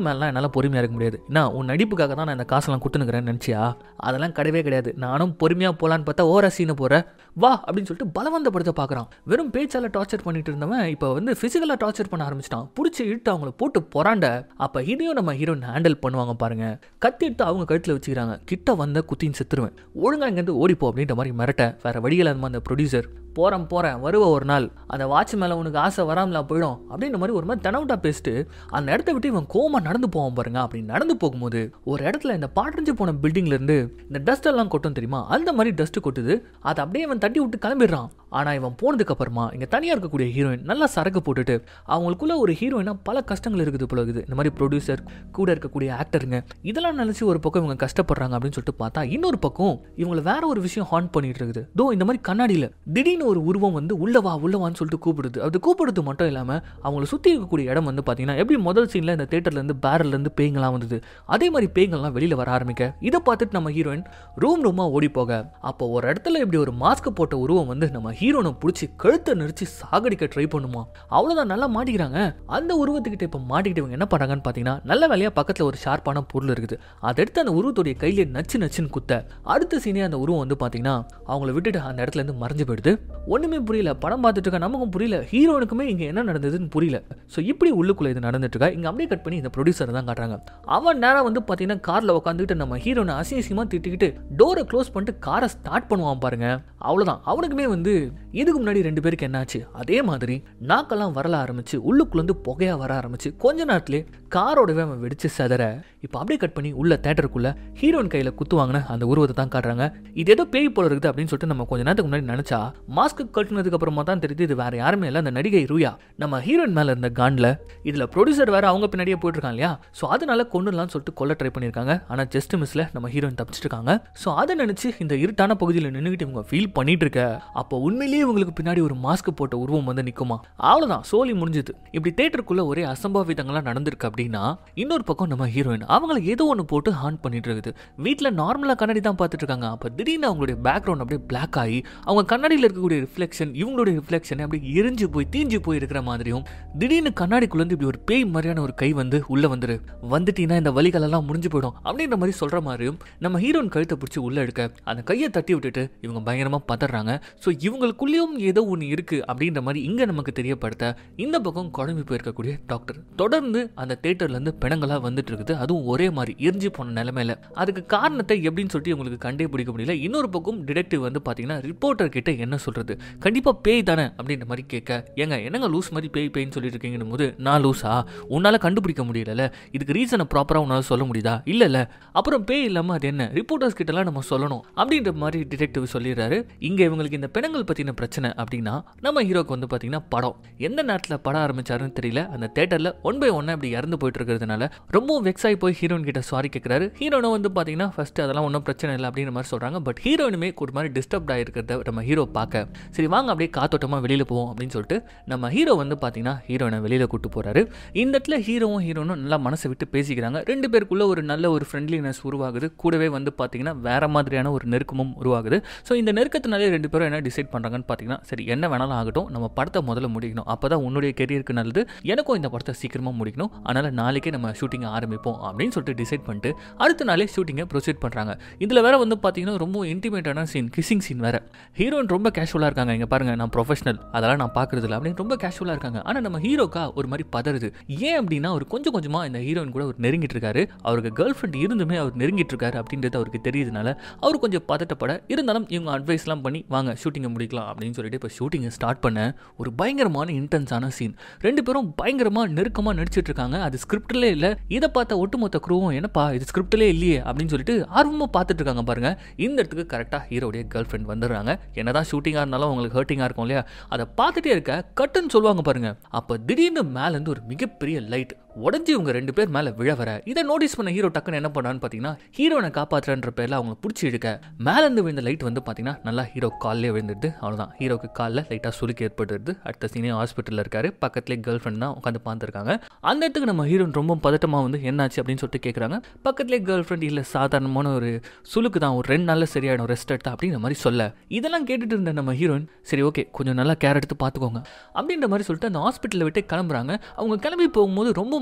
மேலாம் என்னால் பொறுமையாக இருக்க முடியாது என்ன உன் நடிப்புக்காக தான் நான் இந்த காசெல்லாம் கொடுத்துனுக்கிறேன்னு நினச்சியா அதெல்லாம் கிடையவே கிடையாது நானும் பொறுமையாக போகலான்னு பார்த்தா ஓர சீனை போகிற வா அப்படின்னு சொல்லிட்டு பலவந்தப்படுத்த பார்க்குறான் வெறும் பேச்சால டார்ச்சர் பண்ணிட்டு இருந்தவன் இப்போ வந்து ஃபிசிக்கலாக டார்ச்சர் பண்ண ஆரம்பிச்சிட்டான் பிடிச்சி இழுத்து அவங்கள போட்டு பொறாண்ட அப்போ இதையும் நம்ம ஹீரோயின் ஹேண்டில் பண்ணுவாங்க பாருங்க கத்தி எடுத்து அவங்க கழுத்தில் வச்சுக்கிறாங்க கிட்ட வந்த குத்தின்னு செத்துருவேன் ஒழுங்கா இங்கேருந்து ஓடிப்போ அப்படின்ற மாதிரி மிரட்ட வேற வழியில் அந்த அந்த ப்ரொடியூசர் போகிறேன் போகிறேன் வருவ ஒரு நாள் அந்த வாட்ச் மேலே உனக்கு ஆசை வராமலா போயிடும் அப்படின்ற மாதிரி ஒரு மாதிரி தெனவுட்டா பேசிட்டு அந்த இடத்த விட்டு இவன் கோமா நடந்து போவான் பாருங்க அப்படி நடந்து போகும்போது ஒரு இடத்துல இந்த பாட்டறிஞ்சு போன பில்டிங்ல இருந்து இந்த டஸ்ட் எல்லாம் கொட்டும் தெரியுமா அந்த மாதிரி டஸ்ட் கொட்டுது அதை அப்படியே இவன் தட்டி விட்டு கிளம்பிடுறான் ஆனால் இவன் போனதுக்கு அப்புறமா இங்கே தனியாக இருக்கக்கூடிய ஹீரோயின் நல்லா சரக்கு போட்டுட்டு அவங்களுக்குள்ள ஒரு ஹீரோயினா பல கஷ்டங்கள் இருக்குது போல இருக்குது இந்த மாதிரி ப்ரொடியூசர் கூட இருக்கக்கூடிய ஆக்டருங்க இதெல்லாம் நினச்சி ஒரு பக்கம் இவங்க கஷ்டப்படுறாங்க அப்படின்னு சொல்லிட்டு பார்த்தா இன்னொரு பக்கம் இவங்களை வேற ஒரு விஷயம் ஹார்ன் பண்ணிட்டு இருக்குது தோ இந்த மாதிரி கண்ணாடியில் திடீர்னு ஒரு உருவம் வந்து உள்ளவா உள்ளவான்னு சொல்லிட்டு கூப்பிடுது அது கூப்பிடுறது மட்டும் இல்லாமல் அவங்கள சுற்றி இருக்கக்கூடிய இடம் வந்து பார்த்தீங்கன்னா எப்படி முதல் சீனில் இந்த தேட்டர்லேருந்து பேரல்லேருந்து பேய்ங்கெல்லாம் வந்தது அதே மாதிரி பேய்கள்லாம் வெளியில் வர ஆரம்பிக்க இதை பார்த்துட்டு நம்ம ஹீரோயின் ரூம் ரூமாக ஓடி போக அப்போ ஒரு இடத்துல இப்படி ஒரு மாஸ்க் போட்ட உருவம் வந்து நம்ம ஹீரோனை பிடிச்சி கழுத்தை நெரிச்சு சாகடிக்க ட்ரை பண்ணுமா அவ்வளோதான் நல்லா மாட்டிக்கிறாங்க அந்த உருவத்துக்கிட்ட இப்போ மாட்டிக்கிட்டு இவங்க என்ன பண்ணுறாங்கன்னு பார்த்தீங்கன்னா நல்ல வேலையாக பக்கத்தில் ஒரு ஷார்ப்பான பொருள் இருக்குது அதை எடுத்து அந்த உருவத்துடைய கையிலே நச்சு நச்சுன்னு குத்த அடுத்த சீனே அந்த உருவம் வந்து பார்த்தீங்கன்னா அவங்கள விட்டுட்டு அந்த இடத்துல இருந்து மறைஞ்சு போயிடுது ஒன்றுமே புரியல படம் பார்த்துட்டு இருக்க நமக்கும் புரியல ஹீரோனுக்குமே இங்கே என்ன நடந்ததுன்னு புரியல ஸோ இப்படி உள்ளுக்குள்ளே இது நடந்துட்டு இருக்கா இங்கே அப்படியே கட் பண்ணி இந்த ப்ரொடியூசர் தான் காட்டுறாங்க அவன் நேரம் வந்து பார்த்தீங்கன்னா காரில் உட்காந்துக்கிட்டு நம்ம ஹீரோனை அசிங்கமாக திட்டிக்கிட்டு டோரை க்ளோஸ் பண்ணிட்டு காரை ஸ்டார்ட் பண்ணுவான் பாருங்க அவ்வளோதான் அவனுக்குமே வந்து இதுக்கு முன்னாடி ரெண்டு பேருக்கு என்னாச்சு அதே மாதிரி நாக்கெல்லாம் வரல ஆரம்பிச்சு உள்ளுக்குள்ளேருந்து புகையா வர ஆரம்பிச்சு கொஞ்ச நேரத்திலே காரோடவே அவன் வெடிச்சு செதற இப்போ அப்படியே கட் பண்ணி உள்ள தேட்டருக்குள்ள ஹீரோயின் கையில் குத்துவாங்கன்னு அந்த உருவத்தை தான் காட்டுறாங்க இது ஏதோ பேய் போல இருக்குது அப்படின்னு சொல்லிட்டு நம்ம கொஞ்ச நேரத்துக்கு முன்னாடி நினைச்சா மாஸ்க் கட்டினதுக்கு அப்புறமா தான் தெரியுது இது வேற யாருமே இல்லை அந்த நடிகை ரூயா நம்ம ஹீரோயின் மேல இருந்த கான்ல இதுல ப்ரொடியூசர் வேற அவங்க பின்னாடியே போயிட்டு இருக்காங்க இல்லையா ஸோ அதனால கொண்டுலாம் சொல்லிட்டு கொல்ல ட்ரை பண்ணியிருக்காங்க ஆனா ஜஸ்ட் மிஸ்ல நம்ம ஹீரோயின் தப்பிச்சிட்டு இருக்காங்க ஸோ அதை நினைச்சு இந்த இருட்டான பகுதியில் நின்றுக்கிட்டு இவங்க ஃபீல் பண்ணிட்டு இருக்க அப்போ உண்மையிலேயே இவங்களுக்கு பின்னாடி ஒரு மாஸ்க் போட்ட உருவம் வந்து நிக்குமா அவ்வளவுதான் சோலி முடிஞ்சது இப்படி தேட்டருக்குள்ள ஒரே அசம்பாவிதங்கள்லாம் நடந்திருக்கு அப்படின்னா இன்னொரு பக்கம் நம்ம ஹீரோயின் அவங்கள ஏதோ ஒன்று போட்டு ஹார்ன் பண்ணிட்டு இருக்குது வீட்டில் நார்மலாக கண்ணாடி தான் பார்த்துட்டு இருக்காங்க அப்போ திடீர்னு அவங்களுடைய பேக்ரவுண்ட் அப்படியே பிளாக் ஆகி அவங்க கண்ணாடியில் இருக்கக்கூடிய ரிஃப்ளெக்ஷன் இவங்களுடைய ரிஃப்ளெக்ஷன் அப்படியே எரிஞ்சு போய் தீஞ்சு போய் இருக்கிற மாதிரியும் திடீர்னு கண்ணாடிக்குள்ளேருந்து இப்படி ஒரு பேய் மாதிரியான ஒரு கை வந்து உள்ள வந்துரு வந்துட்டீங்கன்னா இந்த வலிகள் எல்லாம் முடிஞ்சு போயிடும் அப்படின்ற மாதிரி சொல்ற மாதிரியும் நம்ம ஹீரோயின் கழுத்தை பிடிச்சி உள்ள எடுக்க அந்த கையை தட்டி விட்டுட்டு இவங்க பயங்கரமா பதறாங்க ஸோ இவங்களுக்குள்ளேயும் ஏதோ ஒன்று இருக்கு அப்படின்ற மாதிரி இங்க நமக்கு தெரியப்படுத்த இந்த பக்கம் குழம்பு போயிருக்கக்கூடிய டாக்டர் தொடர்ந்து அந்த தேட்டர்ல இருந்து பிணங்களா வந்துட்டு இருக்குது அதுவும் ஒரே மாதிரி எரிஞ்சு போன நிலைமையில அதுக்கு காரணத்தை எப்படின்னு சொல்லிட்டு இவங்களுக்கு கண்டே பிடிக்க முடியல இன்னொரு பக்கம் டிடெக்டிவ் வந்து பாத்தீங்கன்னா ரிப்போர்ட்டர் கிட்ட என்ன சொல்றது கண்டிப்பா பேய் தானே அப்படின்ற மாதிரி கேட்க ஏங்க என்னங்க லூஸ் மாதிரி பேய் பேய்ன்னு சொல்லிட்டு இருக்கீங்கன்னு போது நான் லூஸா உன்னால கண்டுபிடிக்க முடியல இதுக்கு ரீசனை ப்ராப்பரா உன்னால சொல்ல முடியுதா இல்ல இல்ல அப்புறம் பேய் இல்லாம அது என்ன ரிப்போர்ட்டர்ஸ் கிட்டலாம் நம்ம சொல்லணும் அப்படின்ற மாதிரி டிடெக்டிவ் சொல்லிடுறாரு இங்க இவங்களுக்கு இந்த பிணங்கள் பத்தின பிரச்சனை அப்படின்னா நம்ம ஹீரோக்கு வந்து பாத்தீங்கன்னா படம் எந்த நேரத்தில் படம் ஆரம்பிச்சாருன்னு தெரியல அந்த தேட்டர்ல ஒன் பை ஒன்னா இப்படி இறந்து போயிட்டு இருக்கிறதுனால ரொம்ப வெக்ஸ் ஆகி போய் ஹீரோயின் கிட்ட சாரி கேட்கிறாரு ஹீரோனும் வந்து பாத்தீங்கன்னா ஃபர்ஸ்ட் அதெல்லாம் ஒன்றும் பிரச்சனை இல்லை அப்படின்ற மாதிரி சொல்றாங்க பட் ஹீரோயினுமே ஒரு மாதிரி டிஸ்டர்ப்ட் ஆகிருக்கிறத நம்ம ஹீரோ பார்க்க சரி வாங்க அப்படியே காத்தோட்டமா வெளியில போவோம் அப்படின்னு சொல்லிட்டு நம்ம ஹீரோ வந்து பாத்தீங்கன்னா ஹீரோயினை வெளியில கூட்டு போறாரு இந்த இடத்துல ஹீரோவும் ஹீரோனும் நல்லா மனசை விட்டு பேசிக்கிறாங்க ரெண்டு பேருக்குள்ள ஒரு நல்ல ஒரு ஃப்ரெண்ட்லினஸ் உருவாகுது கூடவே வந்து பாத்தீங்கன்னா வேற மாதிரியான ஒரு நெருக்கமும் உருவாகுது ஸோ இந்த நெருக்கத்தினாலே ரெண்டு பேரும் என்ன டிசைட் பண்றாங்கன்னு பாத்தீங்கன்னா சரி என்ன வேணாலும் ஆகட்டும் நம்ம படத்தை முதல்ல முடிக்கணும் அப்பதான் உன்னுடைய கெரியருக்கு நல்லது எனக்கும் இந்த படத்தை சீக்கிரமா முடிக்கணும் அதனால நாளைக்கே நம்ம ஷூட்டிங்கை ஆரம்பிப்போம் அப்படின்னு சொல்லிட்டு டிசைட் பண்ணிட்டு அடுத்த நாளே ஷூட்டிங்கை ப்ரொசீட் பண்றாங்க இதுல வேற வந்து பாத்தீங்கன்னா ரொம்ப இன்டிமேட்டான சீன் கிசிங் சீன் வேற ஹீரோயின் ரொம்ப கேஷுவலா இருக்காங்க இங்க பாருங்க நான் ப்ரொஃபஷனல் அதெல்லாம் நான் பாக்குறது இல்லை அப்படின்னு ரொம்ப கேஷுவலா இருக்காங்க ஆனா நம்ம ஹீரோக்கா ஒரு மாதிரி பதறுது ஏன் அப்படின்னா அவர் கொஞ்சம் கொஞ்சமா இந்த ஹீரோயின் கூட அவர் நெருங்கிட்டு இருக்காரு அவருக்கு கேர்ள் ஃப்ரெண்ட் இருந்துமே அவர் நெருங்கிட்டு இருக்காரு அப்படின்றது அவருக்கு தெரியுதுனால அவர் கொஞ்சம் பதட்டப்பட இருந்தாலும் இவங்க அட்வைஸ்லாம் பண்ணி வாங்க ஷூட்டிங்கை முடிக்கலாம் அப்படின்னு சொல்லிட்டு இப்போ ஷூட்டிங்கை ஸ்டார்ட் பண்ண ஒரு பயங்கரமான இன்டென்ஸான சீன் ரெண்டு பேரும் பயங்கரமா நெருக்கமா நடிச்சிட்டு இருக்காங்க அது ஸ்கிரிப்ட்லே இல்லை இதை பார்த்த ஒட்டுமொத்த குரூவும் என்னப்பா இது ஸ்கிரிப்ட்லே இல்லையே அப்படின்னு சொல்லிட்டு ஆர்வமாக பார்த்துட்டு இருக்காங்க பாருங்க இந்த இடத்துக்கு கரெக்டாக ஹீரோடைய கேர்ள் ஃப்ரெண்ட் வந்துடுறாங்க என்னதான் ஷூட்டிங்காக இருந்தாலும் உங்களுக்கு ஹர்ட்டிங்காக இருக்கும் இல்லையா அதை பார்த்துட்டே இருக்க கட்டுன்னு சொல்லுவாங்க பாருங்க அப்போ திடீர்னு மேலேருந்து ஒரு மிகப்பெரிய லைட் உடஞ்சி இவங்க ரெண்டு பேர் மேலே விழ வர இதை நோட்டீஸ் பண்ண ஹீரோ டக்குன்னு என்ன பண்ணான்னு பார்த்தீங்கன்னா ஹீரோனை காப்பாற்றுறன்ற பேரில் அவங்கள பிடிச்சி இழுக்க மேலேருந்து விழுந்த லைட் வந்து பார்த்தீங்கன்னா நல்லா ஹீரோ காலிலே விழுந்துடுது அவ்வளோதான் ஹீரோக்கு காலில் லைட்டாக சுலுக்கு ஏற்பட்டுருது அடுத்த சீனே ஹாஸ்பிட்டலில் இருக்காரு பக்கத்துலேயே கேர்ள் ஃப்ரெண்ட் தான் உட்காந்து பார்த்துருக்காங்க அந்த இடத்துக்கு நம்ம ஹீரோன் ரொம்ப பதட்டமாக வந்து என்னாச்சு அப்படின்னு சொல்லிட்டு கேட்குறாங்க பக்கத்துலேயே கேர்ள் ஃப்ரெண்ட் இல்லை சாதாரணமான ஒரு சுலுக்கு தான் ஒரு ரெண்டு நாளில் சரியாயிடும் ரெஸ்ட் எடுத்தா அப்படின்ற மாதிரி சொல்ல இதெல்லாம் கேட்டுட்டு இருந்த நம்ம ஹீரோயின் சரி ஓகே கொஞ்சம் நல்லா கேர் எடுத்து பார்த்துக்கோங்க அப்படின்ற மாதிரி சொல்லிட்டு அந்த ஹாஸ்பிட்டலில் விட்டு கிளம்புறாங்க அவங்க கிளம்பி போகும்போது ரொம்ப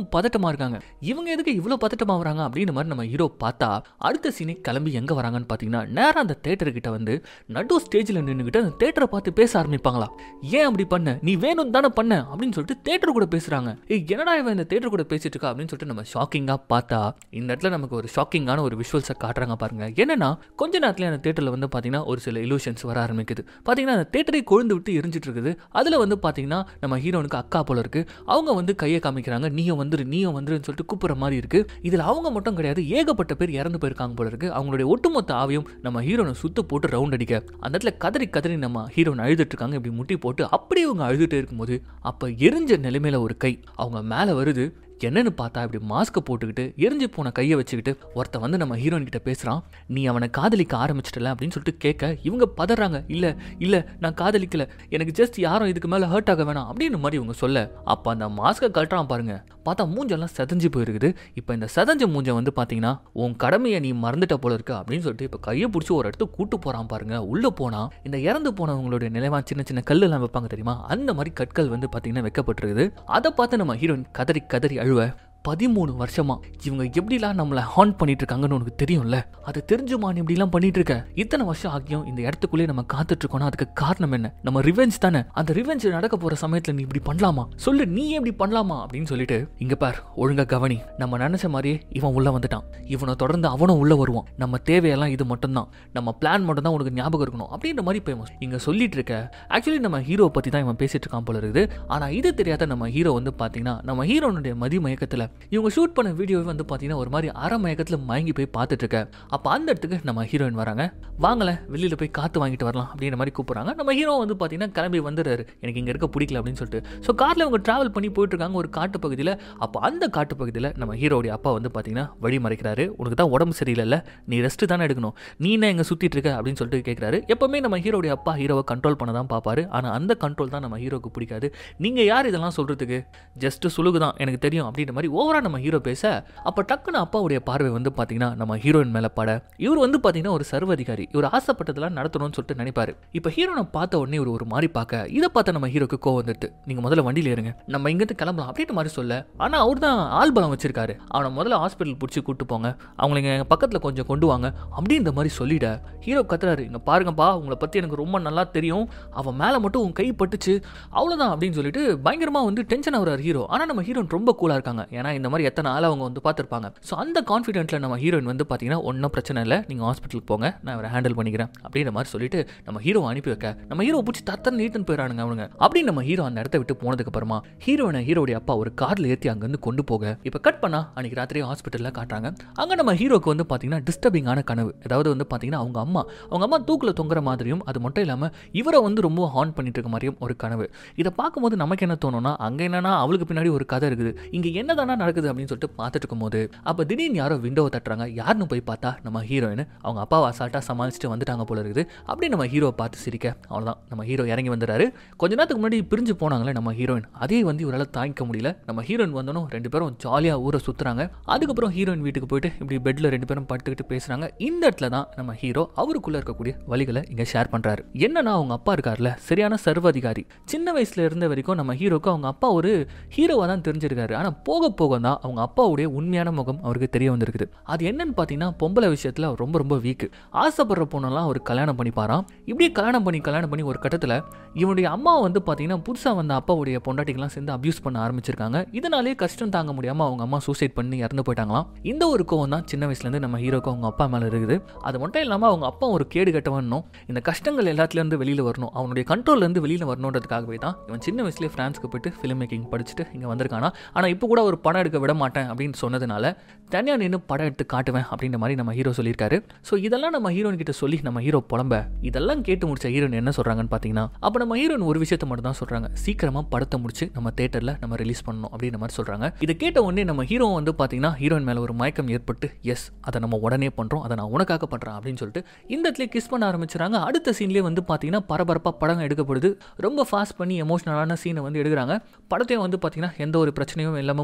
ரொம்பவும் பதட்டமா இருக்காங்க இவங்க எதுக்கு இவ்வளவு பதட்டமா வராங்க அப்படின்னு மாதிரி நம்ம ஹீரோ பார்த்தா அடுத்த சீனே கிளம்பி எங்க வராங்கன்னு பாத்தீங்கன்னா நேரா அந்த தேட்டர் கிட்ட வந்து நடு ஸ்டேஜ்ல நின்றுகிட்டு அந்த தேட்டரை பார்த்து பேச ஆரம்பிப்பாங்களா ஏன் அப்படி பண்ண நீ வேணும் தானே பண்ண அப்படின்னு சொல்லிட்டு தேட்டர் கூட பேசுறாங்க ஏய் என்னடா இவன் இந்த தேட்டர் கூட பேசிட்டு இருக்கா அப்படின்னு சொல்லிட்டு நம்ம ஷாக்கிங்கா பார்த்தா இந்த இடத்துல நமக்கு ஒரு ஷாக்கிங்கான ஒரு விஷுவல்ஸை காட்டுறாங்க பாருங்க என்னன்னா கொஞ்ச நேரத்துல அந்த தேட்டர்ல வந்து பாத்தீங்கன்னா ஒரு சில இலூஷன்ஸ் வர ஆரம்பிக்குது பாத்தீங்கன்னா அந்த தேட்டரை கொழுந்து விட்டு எரிஞ்சிட்டு இருக்குது அதுல வந்து பாத்தீங்கன்னா நம்ம ஹீரோனுக்கு அக்கா போல இருக்கு அவங்க வந்து கையை காமிக்கிறாங்க நீயும் வந்துரு நீயும் வந்துருன்னு சொல்லிட்டு கூப்பிடுற மாதிரி இருக்கு இதுல அவங்க மட்டும் கிடையாது ஏகப்பட்ட பேர் இறந்து போயிருக்காங்க போல இருக்கு அவங்களுடைய ஒட்டுமொத்த ஆவியும் நம்ம ஹீரோனை சுத்த போட்டு ரவுண்ட் அடிக்க அந்த இடத்துல கதறி கதறி நம்ம ஹீரோன் அழுதுட்டு இருக்காங்க இப்படி முட்டி போட்டு அப்படியே அவங்க அழுதுட்டு இருக்கும்போது அப்ப எரிஞ்ச நிலைமையில ஒரு கை அவங்க மேல வருது என்னன்னு பார்த்தா இப்படி மாஸ்க்கை போட்டுக்கிட்டு எரிஞ்சு போன கையை வச்சுக்கிட்டு ஒருத்த வந்து நம்ம ஹீரோயின் கிட்ட பேசுறான் நீ அவனை காதலிக்க ஆரம்பிச்சிட்டல அப்படின்னு சொல்லிட்டு கேட்க இவங்க பதறாங்க இல்ல இல்ல நான் காதலிக்கல எனக்கு ஜஸ்ட் யாரும் இதுக்கு மேல ஹர்ட் ஆக வேணாம் அப்படின்னு மாதிரி இவங்க சொல்ல அப்ப அந்த மாஸ்க்கை கட்டுறான் பாருங்க பார்த்தா மூஞ்செல்லாம் செதஞ்சு போயிருக்குது இப்போ இந்த செதஞ்ச மூஞ்ச வந்து பார்த்தீங்கன்னா உன் கடமையை நீ மறந்துட்ட போல இருக்கு அப்படின்னு சொல்லிட்டு இப்போ கையை பிடிச்சி ஒரு இடத்துக்கு கூட்டு போறான் பாருங்க உள்ள போனா இந்த இறந்து போனவங்களுடைய நிலைவா சின்ன சின்ன கல்லெல்லாம் வைப்பாங்க தெரியுமா அந்த மாதிரி கற்கள் வந்து பார்த்தீங்கன்னா வைக்கப்பட்டிருக்குது அதை பார்த்து நம்ம ஹீரோயின் கதறி கதறி அழுவ பதிமூணு வருஷமா இவங்க எப்படிலாம் நம்மளை ஹார்ன் பண்ணிட்டு இருக்காங்கன்னு உனக்கு தெரியும்ல அது தெரிஞ்சுமா நீ இப்படிலாம் பண்ணிட்டு இருக்க இத்தனை வருஷம் ஆகியும் இந்த இடத்துக்குள்ளே நம்ம காத்துட்டு இருக்கோம்னா அதுக்கு காரணம் என்ன நம்ம ரிவெஞ்ச் தானே அந்த ரிவெஞ்ச் நடக்க போற சமயத்துல நீ இப்படி பண்ணலாமா சொல்லு நீ எப்படி பண்ணலாமா அப்படின்னு சொல்லிட்டு இங்க பார் ஒழுங்கா கவனி நம்ம நினைச்ச மாதிரியே இவன் உள்ள வந்துட்டான் இவனை தொடர்ந்து அவனும் உள்ள வருவான் நம்ம தேவையெல்லாம் இது மட்டும்தான் நம்ம பிளான் மட்டும் தான் உனக்கு ஞாபகம் இருக்கணும் அப்படின்ற மாதிரி இப்போ இவன் இங்க சொல்லிட்டு இருக்க ஆக்சுவலி நம்ம ஹீரோ பத்தி தான் இவன் பேசிட்டு இருக்கான் போல இருக்குது ஆனா இது தெரியாத நம்ம ஹீரோ வந்து பாத்தீங்கன்னா நம்ம ஹீரோனுடைய மதி மயக்கத்துல இவங்க ஷூட் பண்ண வீடியோவே வந்து பார்த்தீங்கன்னா ஒரு மாதிரி அரை மயக்கத்தில் மயங்கி போய் பார்த்துட்டு இருக்க அப்போ அந்த இடத்துக்கு நம்ம ஹீரோயின் வராங்க வாங்கல வெளியில் போய் காற்று வாங்கிட்டு வரலாம் அப்படின்ற மாதிரி கூப்பிட்றாங்க நம்ம ஹீரோ வந்து பார்த்தீங்கன்னா கிளம்பி வந்துடுறாரு எனக்கு இங்கே இருக்க பிடிக்கல அப்படின்னு சொல்லிட்டு ஸோ காரில் அவங்க ட்ராவல் பண்ணி போயிட்டு இருக்காங்க ஒரு காட்டு பகுதியில் அப்போ அந்த காட்டு பகுதியில் நம்ம ஹீரோடைய அப்பா வந்து பார்த்தீங்கன்னா வழி மறைக்கிறாரு உனக்கு தான் உடம்பு சரியில்லைல்ல நீ ரெஸ்ட்டு தானே எடுக்கணும் நீ என்ன எங்கே சுற்றிட்டு இருக்க அப்படின்னு சொல்லிட்டு கேட்குறாரு எப்பவுமே நம்ம ஹீரோடைய அப்பா ஹீரோவை கண்ட்ரோல் பண்ண தான் பார்ப்பாரு ஆனால் அந்த கண்ட்ரோல் தான் நம்ம ஹீரோக்கு பிடிக்காது நீங்கள் யார் இதெல்லாம் சொல்கிறதுக்கு ஜஸ்ட் சுழுகு தான் எனக்கு தெரியும் அப்படின்ற மாதிரி ஓவரா நம்ம ஹீரோ பேச அப்போ டக்குன்னு அப்பாவுடைய பார்வை வந்து பார்த்தீங்கன்னா நம்ம ஹீரோயின் மேலே பட இவர் வந்து பார்த்தீங்கன்னா ஒரு சர்வதிகாரி இவர் ஆசைப்பட்டதெல்லாம் நடத்தணும்னு சொல்லிட்டு நினைப்பாரு இப்போ ஹீரோனை பார்த்த உடனே இவர் ஒரு மாதிரி பார்க்க இதை பார்த்த நம்ம ஹீரோக்கு கோவம் வந்துட்டு நீங்கள் முதல்ல வண்டியில் இருங்க நம்ம இங்கேருந்து கிளம்பலாம் அப்படின்ற மாதிரி சொல்ல ஆனால் அவர் தான் ஆள் பலம் வச்சிருக்காரு அவனை முதல்ல ஹாஸ்பிட்டல் பிடிச்சி கூட்டு போங்க அவங்களை எங்கள் பக்கத்தில் கொஞ்சம் கொண்டு வாங்க அப்படின்ற மாதிரி சொல்லிட ஹீரோ கத்துறாரு இங்கே பாருங்கப்பா உங்களை பற்றி எனக்கு ரொம்ப நல்லா தெரியும் அவன் மேலே மட்டும் உன் கை பட்டுச்சு அவ்வளோதான் அப்படின்னு சொல்லிட்டு பயங்கரமாக வந்து டென்ஷன் ஆகுறாரு ஹீரோ ஆனால் நம்ம ஹீரோயின் ரொம்ப கூலாக இருக்காங்க ஏன்னா இந்த மாதிரி எத்தனை ஆள் அவங்க வந்து பார்த்துருப்பாங்க ஸோ அந்த கான்ஃபிடென்ட்டில் நம்ம ஹீரோயின் வந்து பார்த்தீங்கன்னா ஒன்றும் பிரச்சனை இல்லை நீங்கள் ஹாஸ்பிட்டலுக்கு போங்க நான் அவரை ஹேண்டில் பண்ணிக்கிறேன் அப்படின்ற மாதிரி சொல்லிட்டு நம்ம ஹீரோ அனுப்பி வைக்க நம்ம ஹீரோ பிடிச்சி தத்தன் நீட்டுன்னு போயிடறானுங்க அவனுங்க அப்படி நம்ம ஹீரோ அந்த இடத்த விட்டு போனதுக்கு அப்புறமா ஹீரோனை ஹீரோடைய அப்பா ஒரு கார்ல ஏற்றி அங்கேருந்து கொண்டு போக இப்போ கட் பண்ணா அன்னைக்கு ராத்திரி ஹாஸ்பிட்டலில் காட்டுறாங்க அங்கே நம்ம ஹீரோக்கு வந்து பார்த்தீங்கன்னா டிஸ்டர்பிங்கான கனவு அதாவது வந்து பார்த்தீங்கன்னா அவங்க அம்மா அவங்க அம்மா தூக்கில் தொங்குற மாதிரியும் அது மட்டும் இல்லாமல் இவரை வந்து ரொம்ப ஹார்ன் பண்ணிட்டு இருக்க மாதிரியும் ஒரு கனவு இதை பார்க்கும்போது நமக்கு என்ன தோணும்னா அங்கே என்னன்னா அவளுக்கு பின்னாடி ஒரு கதை இருக்குது இங்கே என்னதானா நடக்குது அப்படின்னு சொல்லிட்டு பார்த்துட்டு இருக்கும்போது அப்போ திடீர்னு யாரோ விண்டோவை தட்டுறாங்க யாருன்னு போய் பார்த்தா நம்ம ஹீரோயின் அவங்க அப்பாவை அசால்ட்டாக சமாளிச்சுட்டு வந்துட்டாங்க போல இருக்குது அப்படி நம்ம ஹீரோவை பார்த்து சிரிக்க அவ்வளோதான் நம்ம ஹீரோ இறங்கி வந்துடுறாரு கொஞ்ச நேரத்துக்கு முன்னாடி பிரிஞ்சு போனாங்களே நம்ம ஹீரோயின் அதே வந்து இவரால் தாங்கிக்க முடியல நம்ம ஹீரோயின் வந்தோம் ரெண்டு பேரும் ஜாலியாக ஊரை சுற்றுறாங்க அதுக்கப்புறம் ஹீரோயின் வீட்டுக்கு போயிட்டு இப்படி பெட்டில் ரெண்டு பேரும் படுத்துக்கிட்டு பேசுகிறாங்க இந்த இடத்துல தான் நம்ம ஹீரோ அவருக்குள்ளே இருக்கக்கூடிய வழிகளை இங்கே ஷேர் பண்ணுறாரு என்னன்னா அவங்க அப்பா இருக்கார்ல சரியான சர்வாதிகாரி சின்ன வயசுல இருந்த வரைக்கும் நம்ம ஹீரோக்கு அவங்க அப்பா ஒரு ஹீரோவாக தான் தெரிஞ்சிருக்காரு ஆனால் போக போக தான் அவங்க அப்பாவுடைய உண்மையான முகம் அவருக்கு தெரிய வந்திருக்குது அது என்னன்னு பார்த்தீங்கன்னா பொம்பளை விஷயத்தில் அவர் ரொம்ப ரொம்ப வீக் ஆசைப்படுற பொண்ணெல்லாம் அவர் கல்யாணம் பண்ணிப்பாராம் இப்படியே கல்யாணம் பண்ணி கல்யாணம் பண்ணி ஒரு கட்டத்தில் இவனுடைய அம்மா வந்து பார்த்தீங்கன்னா புதுசாக வந்த அப்பாவுடைய பொண்டாட்டிகள்லாம் சேர்ந்து அப்யூஸ் பண்ண ஆரம்பிச்சிருக்காங்க இதனாலே கஷ்டம் தாங்க முடியாமல் அவங்க அம்மா சூசைட் பண்ணி இறந்து போயிட்டாங்களாம் இந்த ஒரு கோவம் தான் சின்ன வயசுலேருந்து நம்ம ஹீரோக்கு அவங்க அப்பா மேலே இருக்குது அது மட்டும் இல்லாமல் அவங்க அப்பா ஒரு கேடு கட்டவனும் இந்த கஷ்டங்கள் எல்லாத்துலேருந்து வெளியில் வரணும் அவனுடைய கண்ட்ரோல்லேருந்து வெளியில் வரணுன்றதுக்காகவே தான் இவன் சின்ன வயசுலேயே ஃப்ரான்ஸ்க்கு போயிட்டு ஃபிலிம் மேக்கிங் படிச்சுட்டு இங்கே வந்திருக்கானா ஆனால் இப்போ கூட ஒரு படம் எடுக்க விட மாட்டேன் அப்படின்னு சொன்னதுனால தனியாக நின்று படம் எடுத்து காட்டுவேன் அப்படின்ற மாதிரி நம்ம ஹீரோ சொல்லியிருக்காரு ஸோ இதெல்லாம் நம்ம ஹீரோயின் கிட்ட சொல்லி நம்ம ஹீரோ புலம்ப இதெல்லாம் கேட்டு முடிச்ச ஹீரோயின் என்ன சொல்கிறாங்கன்னு பார்த்தீங்கன்னா அப்போ நம்ம ஹீரோயின் ஒரு விஷயத்தை மட்டும் தான் சொல்கிறாங்க சீக்கிரமாக படத்தை முடிச்சு நம்ம தேட்டரில் நம்ம ரிலீஸ் பண்ணணும் அப்படின்ற மாதிரி சொல்கிறாங்க இதை கேட்ட உடனே நம்ம ஹீரோ வந்து பார்த்தீங்கன்னா ஹீரோயின் மேலே ஒரு மயக்கம் ஏற்பட்டு எஸ் அதை நம்ம உடனே பண்ணுறோம் அதை நான் உனக்காக பண்ணுறேன் அப்படின்னு சொல்லிட்டு இந்த இடத்துல கிஸ் பண்ண ஆரம்பிச்சுறாங்க அடுத்த சீன்லேயே வந்து பார்த்தீங்கன்னா பரபரப்பாக படம் எடுக்கப்படுது ரொம்ப ஃபாஸ்ட் பண்ணி எமோஷனலான சீனை வந்து எடுக்கிறாங்க படத்தையும் வந்து பார்த்தீங்கன்னா எந்த ஒரு பிரச்சனையும் இல்லாமல் முடிச்சிடுறாங்க